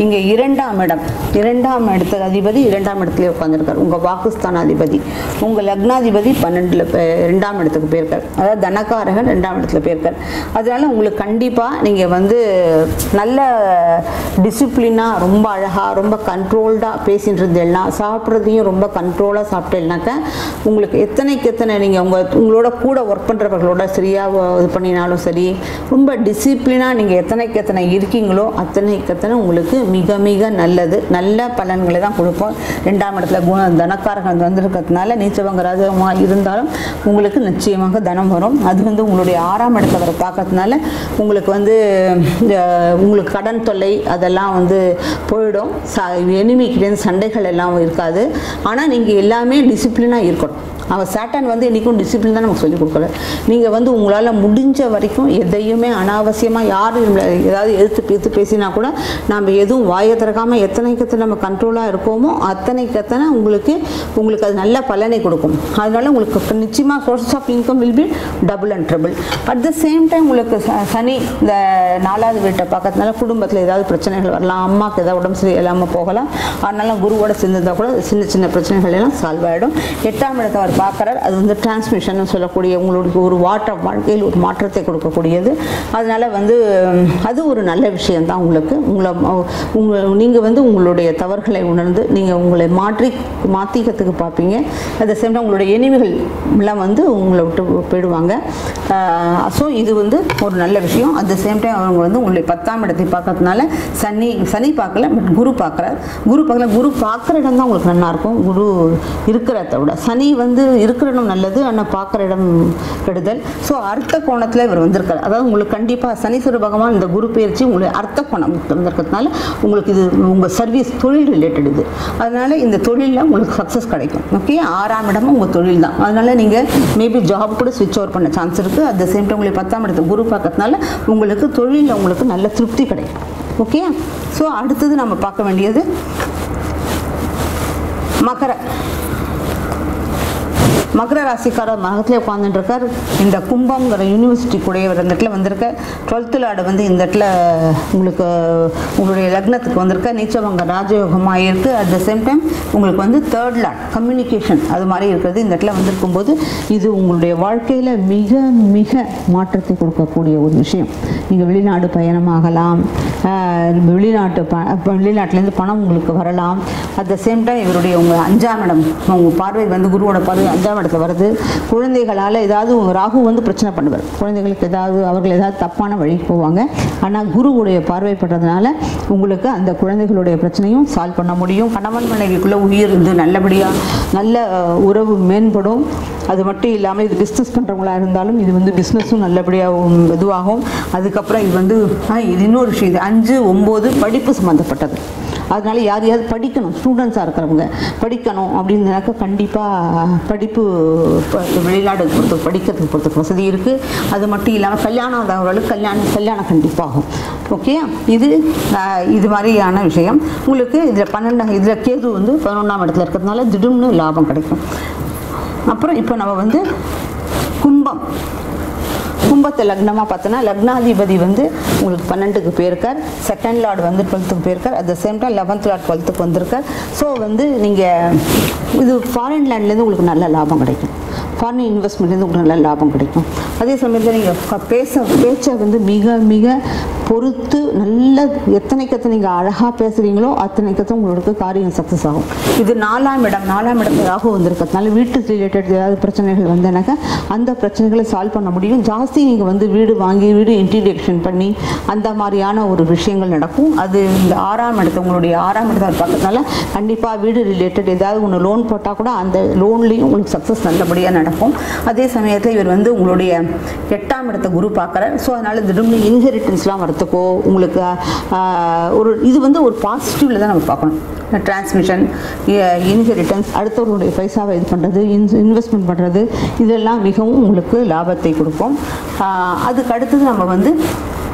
இங்கே இரண்டாம் இடம் இரண்டாம் இடத்து அதிபதி இரண்டாம் இடத்துல உட்காந்துருக்கார் உங்கள் வாக்குஸ்தான அதிபதி உங்கள் லக்னாதிபதி பன்னெண்டில் ரெண்டாம் இடத்துக்கு போயிருக்கார் அதாவது தனக்காரகன் ரெண்டாம் இடத்துல போயிருக்கார் அதனால உங்களுக்கு கண்டிப்பாக நீங்கள் வந்து நல்ல டிசிப்ளினாக ரொம்ப அழகாக ரொம்ப கண்ட்ரோல்டாக பேசிட்டு இருந்தேன்னா சாப்பிட்றதையும் ரொம்ப கண்ட்ரோலாக சாப்பிட்டேன்னாக்கா உங்களுக்கு எத்தனைக்கு எத்தனை நீங்கள் உங்கள் உங்களோட கூட ஒர்க் பண்ணுறவர்களோட சரியாக இது பண்ணினாலும் சரி ரொம்ப டிசிப்ளினாக நீங்கள் எத்தனைக்கு எத்தனை இருக்கீங்களோ அத்தனைக்கு எத்தனை உங்களுக்கு மிக மிக நல்லது நல்ல பலன்களை தான் கொடுப்போம் ரெண்டாம் இடத்துல குண தனக்காரகன் வந்திருக்கிறதுனால நீச்சவங்க ராஜகமாக இருந்தாலும் உங்களுக்கு நிச்சயமாக தனம் வரும் அது வந்து உங்களுடைய ஆறாம் இடத்தை வர பார்க்கறதுனால உங்களுக்கு வந்து இந்த உங்களுக்கு கடன் தொல்லை அதெல்லாம் வந்து போயிடும் ச எனிமிக்கிட்டேருந்து சண்டைகள் எல்லாம் இருக்காது ஆனால் நீங்கள் எல்லாமே டிசிப்ளினாக இருக்கணும் அவன் சேட்டன் வந்து என்றைக்கும் டிசிப்ளின் தான் நமக்கு சொல்லிக் கொடுக்கல நீங்கள் வந்து உங்களால் முடிஞ்ச வரைக்கும் எதையுமே அனாவசியமாக யார் நம்மளை ஏதாவது எதிர்த்து பேத்து பேசினா கூட நம்ம எதுவும் வாயை திறக்காமல் எத்தனைக்கு எத்தனை நம்ம கண்ட்ரோலாக இருக்கோமோ அத்தனைக்கு எத்தனை உங்களுக்கு உங்களுக்கு அது நல்ல பலனை கொடுக்கும் அதனால உங்களுக்கு நிச்சயமாக sources of income will be double and triple at the same time உங்களுக்கு ச- சனி இந்த நாலாவது வீட்டை பார்க்கறதுனால குடும்பத்தில் ஏதாவது பிரச்சனைகள் வரலாம் அம்மாவுக்கு ஏதாவது உடம்பு சரி இல்லாமல் போகலாம் அதனால குருவோட சேர்ந்திருந்தா கூட சின்ன சின்ன பிரச்சனைகள் எல்லாம் சால்வ் ஆகிடும் எட்டாம் இடத்தை அவர் பார்க்குறார் அது வந்து டிரான்ஸ்மிஷன் சொல்லக்கூடிய உங்களுக்கு ஒரு வாட்டர் வாழ்க்கையில் ஒரு மாற்றத்தை கொடுக்கக்கூடியது அதனால வந்து உம், அது ஒரு நல்ல விஷயம்தான் உங்களுக்கு உங்களை உங்கள் நீங்கள் வந்து உங்களுடைய தவறுகளை உணர்ந்து நீங்கள் உங்களை மாற்றி மாற்றிக்கிறதுக்கு பார்ப்பீங்க அட் த சேம் டைம் உங்களுடைய எனிமிகள் எல்லாம் வந்து உங்களை விட்டு போயிடுவாங்க ஸோ இது வந்து ஒரு நல்ல விஷயம் அட் த சேம் டைம் அவங்க வந்து உங்களுடைய பத்தாம் இடத்தை பார்க்கறதுனால சனி சனி பார்க்கல பட் குரு பார்க்குறார் குரு பார்க்கல குரு பார்க்குற இடம் தான் உங்களுக்கு நல்லா இருக்கும் குரு இருக்கிற இடத்தை விட சனி வந்து இருக்கிற இடம் நல்லது ஆனால் பார்க்குற இடம் கெடுதல் ஸோ அர்த்த கோணத்தில் இவர் வந்திருக்கார் அதாவது உங்களுக்கு கண்டிப்பாக சனீஸ்வர பகவான் இந்த குரு பயிற்சி உங்களுக்கு அர்த்த கோணம் வந்திருக்கிறதுனால உங்களுக்கு இது உங்கள் சர்வீஸ் தொழில் ரிலேட்டட் இது அதனால இந்த தொழிலில் உங்களுக்கு சக்ஸஸ் கிடைக்கும் ஓகே ஆறாம் இடமும் உங்கள் தொழில் தான் அதனால நீங்கள் மேபி ஜாப் கூட ஸ்விட்ச் ஓவர் பண்ண சான்ஸ் இருக்குது அட் த சேம் டைம் உங்களுக்கு பத்தாம் இடத்து குரு பார்க்கறதுனால உங்களுக்கு தொழிலில் உங்களுக்கு நல்ல திருப்தி கிடைக்கும் ஓகே ஸோ அடுத்தது நம்ம பார்க்க வேண்டியது மகர மகர ராசிக்காரர் மகத்திலே உட்காந்துட்டு இருக்கார் இந்த கும்பம்ங்கிற யூனிவர்சிட்டி கூடயவர் இந்த இடத்துல வந்திருக்க டுவெல்த்து லார்டு வந்து இந்த இடத்துல உங்களுக்கு உங்களுடைய லக்னத்துக்கு வந்திருக்க நீச்சவங்க ராஜயோகமாக இருக்குது அட் த சேம் டைம் உங்களுக்கு வந்து தேர்ட் லார்ட் கம்யூனிகேஷன் அது மாதிரி இருக்கிறது இந்த இடத்துல வந்திருக்கும் போது இது உங்களுடைய வாழ்க்கையில் மிக மிக மாற்றத்தை கொடுக்கக்கூடிய ஒரு விஷயம் நீங்கள் வெளிநாடு பயணமாகலாம் ஆஹ் வெளிநாட்டு ப அப்ப வெளிநாட்டிலேருந்து பணம் உங்களுக்கு வரலாம் அட் த சேம் டைம் இவருடைய உங்கள் அஞ்சாம் இடம் உங்கள் பார்வை வந்து குருவோட பார்வை அஞ்சாம் இடத்துல வருது குழந்தைகளால் ஏதாவது உங்க ராகு வந்து பிரச்சனை பண்ணுவார் குழந்தைகளுக்கு ஏதாவது அவர்கள் ஏதாவது தப்பான வழிக்கு போவாங்க ஆனால் குருவுடைய பார்வைப்படுறதுனால உங்களுக்கு அந்த குழந்தைகளுடைய பிரச்சனையும் சால்வ் பண்ண முடியும் கணவன் மனைவிக்குள்ளே உயிர் இருந்து நல்லபடியாக நல்ல அஹ், உறவு மேம்படும் அது மட்டும் இல்லாமல் இது பிஸ்னஸ் பண்ணுறவங்களா இருந்தாலும் இது வந்து பிஸ்னஸும் நல்லபடியாக இதுவாகும் அதுக்கப்புறம் இது வந்து ஆ, இது இன்னொரு விஷயம் இது அஞ்சு ஒம்பது படிப்பு சம்மந்தப்பட்டது அதனால யார் யார் படிக்கணும் ஸ்டூடெண்ட்ஸாக இருக்கிறவங்க படிக்கணும் அப்படின்னாக்கா கண்டிப்பாக படிப்பு ப- வெளிநாடு பொறுத்த படிக்கிறதுக்கு பொறுத்த வசதி இருக்குது அது மட்டும் இல்லாமல் கல்யாணம் ஆகிறவர்களுக்கு கல்யாணம் கல்யாணம் கண்டிப்பாகும் ஓகே இது ஆஹ், இது மாதிரியான விஷயம் உங்களுக்கு இதில் பன்னெண்டாம் இதில் கேது வந்து பதினொன்றாம் இடத்துல இருக்கிறதுனால திடும்னு லாபம் கிடைக்கும் அப்புறம் இப்போ நம்ம வந்து கும்பம் கும்பத்தை லக்னமாக பார்த்தோன்னா லக்னாதிபதி வந்து உங்களுக்கு பன்னெண்டுக்கு போயிருக்கார் செகண்ட் லார்டு வந்து டுவெல்த்துக்கு போயிருக்கார் at the same time eleventh lord டுவெல்த்துக்கு வந்திருக்கார் ஸோ வந்து நீங்கள் இது ஃபாரின் லேண்ட்லேருந்து உங்களுக்கு நல்ல லாபம் கிடைக்கும் ஃபாரின் இன்வெஸ்ட்மெண்ட்லேருந்து உங்களுக்கு நல்ல லாபம் கிடைக்கும் அதே சமயத்தில் நீங்கள் பேச பேச்சை வந்து மிக மிக பொறுத்து நல்ல எத்தனைக்கு எத்தனை நீங்கள் அழகாக பேசுகிறீங்களோ அத்தனைக்கு எத்தனை உங்களுக்கு காரியம் சக்ஸஸ் ஆகும் இது நாலாம் இடம் நாலாம் இடத்துல ராகு வந்திருக்கிறதுனால வீட்டு ரிலேட்டட் ஏதாவது பிரச்சனைகள் வந்தேனாக்கா அந்த பிரச்சனைகளை சால்வ் பண்ண முடியும் ஜாஸ்தி நீங்கள் வந்து வீடு வாங்கி வீடு இன்டிடெக்ஷன் பண்ணி அந்த மாதிரியான ஒரு விஷயங்கள் நடக்கும் அது இந்த ஆறாம் இடத்து உங்களுடைய ஆறாம் இடத்தை பார்க்கறதுனால கண்டிப்பாக வீடு ரிலேட்டட் ஏதாவது ஒன்று லோன் போட்டால் கூட அந்த லோன்லேயும் உங்களுக்கு சக்ஸஸ் நல்லபடியாக நடக்கும் அதே சமயத்தில் இவர் வந்து உங்களுடைய எட்டாம் இடத்த குரு பார்க்குறார் ஸோ அதனால் திடீர்னு இன்ஹெரிட்டன்ஸ்லாம் வரத்துக்கோ உங்களுக்கு ஆஹ், ஒரு இது வந்து ஒரு பாசிட்டிவில் தான் நம்ம பார்க்கணும் டிரான்ஸ்மிஷன் இன்ஹெரிட்டன்ஸ் அடுத்தவர்களுடைய பைசாவை இது பண்ணுறது இன் இன்வெஸ்ட்மெண்ட் பண்ணுறது இதெல்லாம் மிகவும் உங்களுக்கு லாபத்தை கொடுக்கும் ஆஹ், அதுக்கு அடுத்தது நம்ம வந்து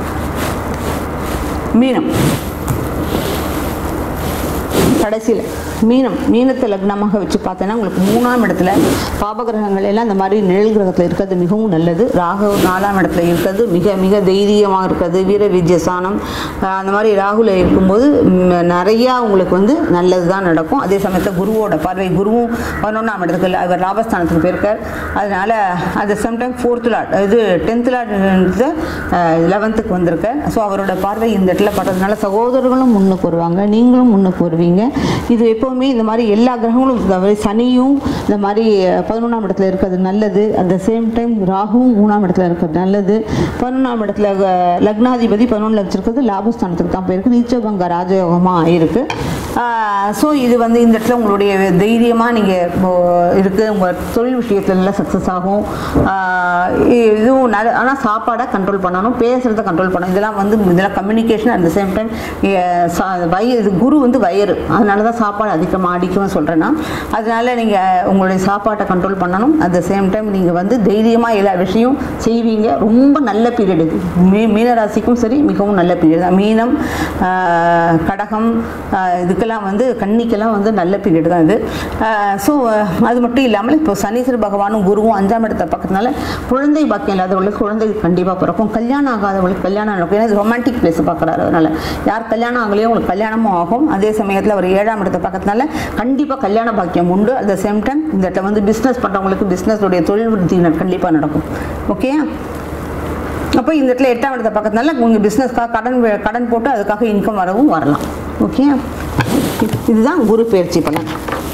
மீனம் கடைசியில் மீனம் மீனத்தை லக்னமாக வச்சு பார்த்தோன்னா உங்களுக்கு மூணாம் இடத்துல பாபகிரகங்கள் எல்லாம் இந்த மாதிரி நிழல் கிரகத்தில் இருக்கிறது மிகவும் நல்லது ராகு நாலாம் இடத்துல இருக்கிறது மிக மிக தைரியமாக இருக்கிறது வீர விஜயசானம் அந்த மாதிரி ராகுல இருக்கும்போது ம், நிறையா உங்களுக்கு வந்து நல்லது தான் நடக்கும் அதே சமயத்தில் குருவோட பார்வை குருவும் பதினொன்றாம் இடத்துக்கு இல்ல, அவர் லாபஸ்தானத்துக்கு போயிருக்கார் அதனால அது சம்டைம் ஃபோர்த் லாட் இது டென்த் லாட் லெவன்த்துக்கு வந்திருக்கார் ஸோ அவரோட பார்வை இந்த இடத்துல படுறதுனால சகோதரர்களும் முன்னுக்கு வருவாங்க நீங்களும் முன்னுக்கு வருவீங்க இது எப்போவுமே இந்த மாதிரி எல்லா கிரகங்களும் இந்த மாதிரி சனியும் இந்த மாதிரி பதினொன்றாம் இடத்துல இருக்கிறது நல்லது அட் த சேம் டைம் ராகுவும் மூணாம் இடத்துல இருக்கிறது நல்லது பதினொன்றாம் இடத்துல அஹ், லக்னாதிபதி பதினொன்றில் வச்சிருக்கிறது லாபஸ்தானத்துக்கு தான் போயிருக்கு நீச்சபங்க ராஜயோகமாக ஆயிருக்கு ஸோ இது வந்து இந்த இடத்துல உங்களுடைய தைரியமாக நீங்கள் இருக்கு உங்கள் தொழில் விஷயத்தில் நல்லா சக்ஸஸ் ஆகும் ஆஹ் இ- இதுவும் நல்ல ஆனால் சாப்பாடை கண்ட்ரோல் பண்ணணும் பேசுகிறத கண்ட்ரோல் பண்ணணும் இதெல்லாம் வந்து இதெல்லாம் communication at the same time வயிறு இது குரு வந்து வயிறு அதனால தான் சாப்பாடு அதிகமாக அடிக்கும்னு சொல்கிறேன்னா அதனால நீங்கள் உங்களுடைய சாப்பாட்டை கண்ட்ரோல் பண்ணணும் அட் த சேம் டைம் நீங்கள் வந்து தைரியமாக எல்லா விஷயம் செய்வீங்க ரொம்ப நல்ல பீரியட் இது மீ மீனராசிக்கும் சரி மிகவும் நல்ல பீரியட் தான் மீனம் ஆஹ் கடகம் ஆஹ் இதுக்கெல்லாம் வந்து கன்னிக்கெல்லாம் வந்து நல்ல பீரியட் தான் இது ஸோ அது மட்டும் இல்லாமல் இப்போ சனீஸ்வர பகவானும் குருவும் அஞ்சாம் இடத்தை பக்கத்தினால குழந்தை பாக்கியம் இல்லாதவங்களுக்கு குழந்தை கண்டிப்பாக பிறக்கும் கல்யாணம் ஆகாதவங்களுக்கு கல்யாணம் நடக்கும் ஏன்னா ரொமான்டிக் பிளேஸ் பார்க்குறாரு அதனால யார் கல்யாணம் ஆகலையோ உங்களுக்கு கல்யாணமும் ஆகும் அதே சமயத்தில் அவர் ஏழாம் இடத்தை பக்கத்தினால கண்டிப்பாக கல்யாண பாக்கியம் உண்டு அட் த சேம் டைம் இந்த இடத்துல வந்து பிஸ்னஸ் பண்ணுறவங்களுக்கு பிஸ்னஸோடைய தொழில் விருத்தி கண்டிப்பாக நடக்கும் ஓகே அப்போ இந்த இடத்துல எட்டாம் இடத்தை பக்கத்தினால உங்கள் பிஸ்னஸ்க்காக கடன் வே- கடன் போட்டு அதுக்காக இன்கம் வரவும் வரலாம் ஓகே இதுதான் குரு பயிற்சி பலன்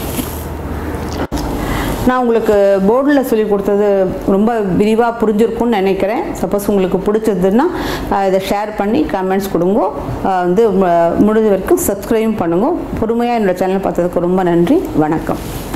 நான் உங்களுக்கு போர்டில் சொல்லி கொடுத்தது ரொம்ப விரிவாக புரிஞ்சிருக்கும்னு நினைக்கிறேன் சப்போஸ் உங்களுக்கு பிடிச்சதுன்னா அஹ், இதை ஷேர் பண்ணி கமெண்ட்ஸ் கொடுங்க அஹ், வந்து ம- முடிஞ்ச வரைக்கும் சப்ஸ்கிரைப் பண்ணுங்க பொறுமையாக என்னோட சேனல் பார்த்ததுக்கு ரொம்ப நன்றி வணக்கம்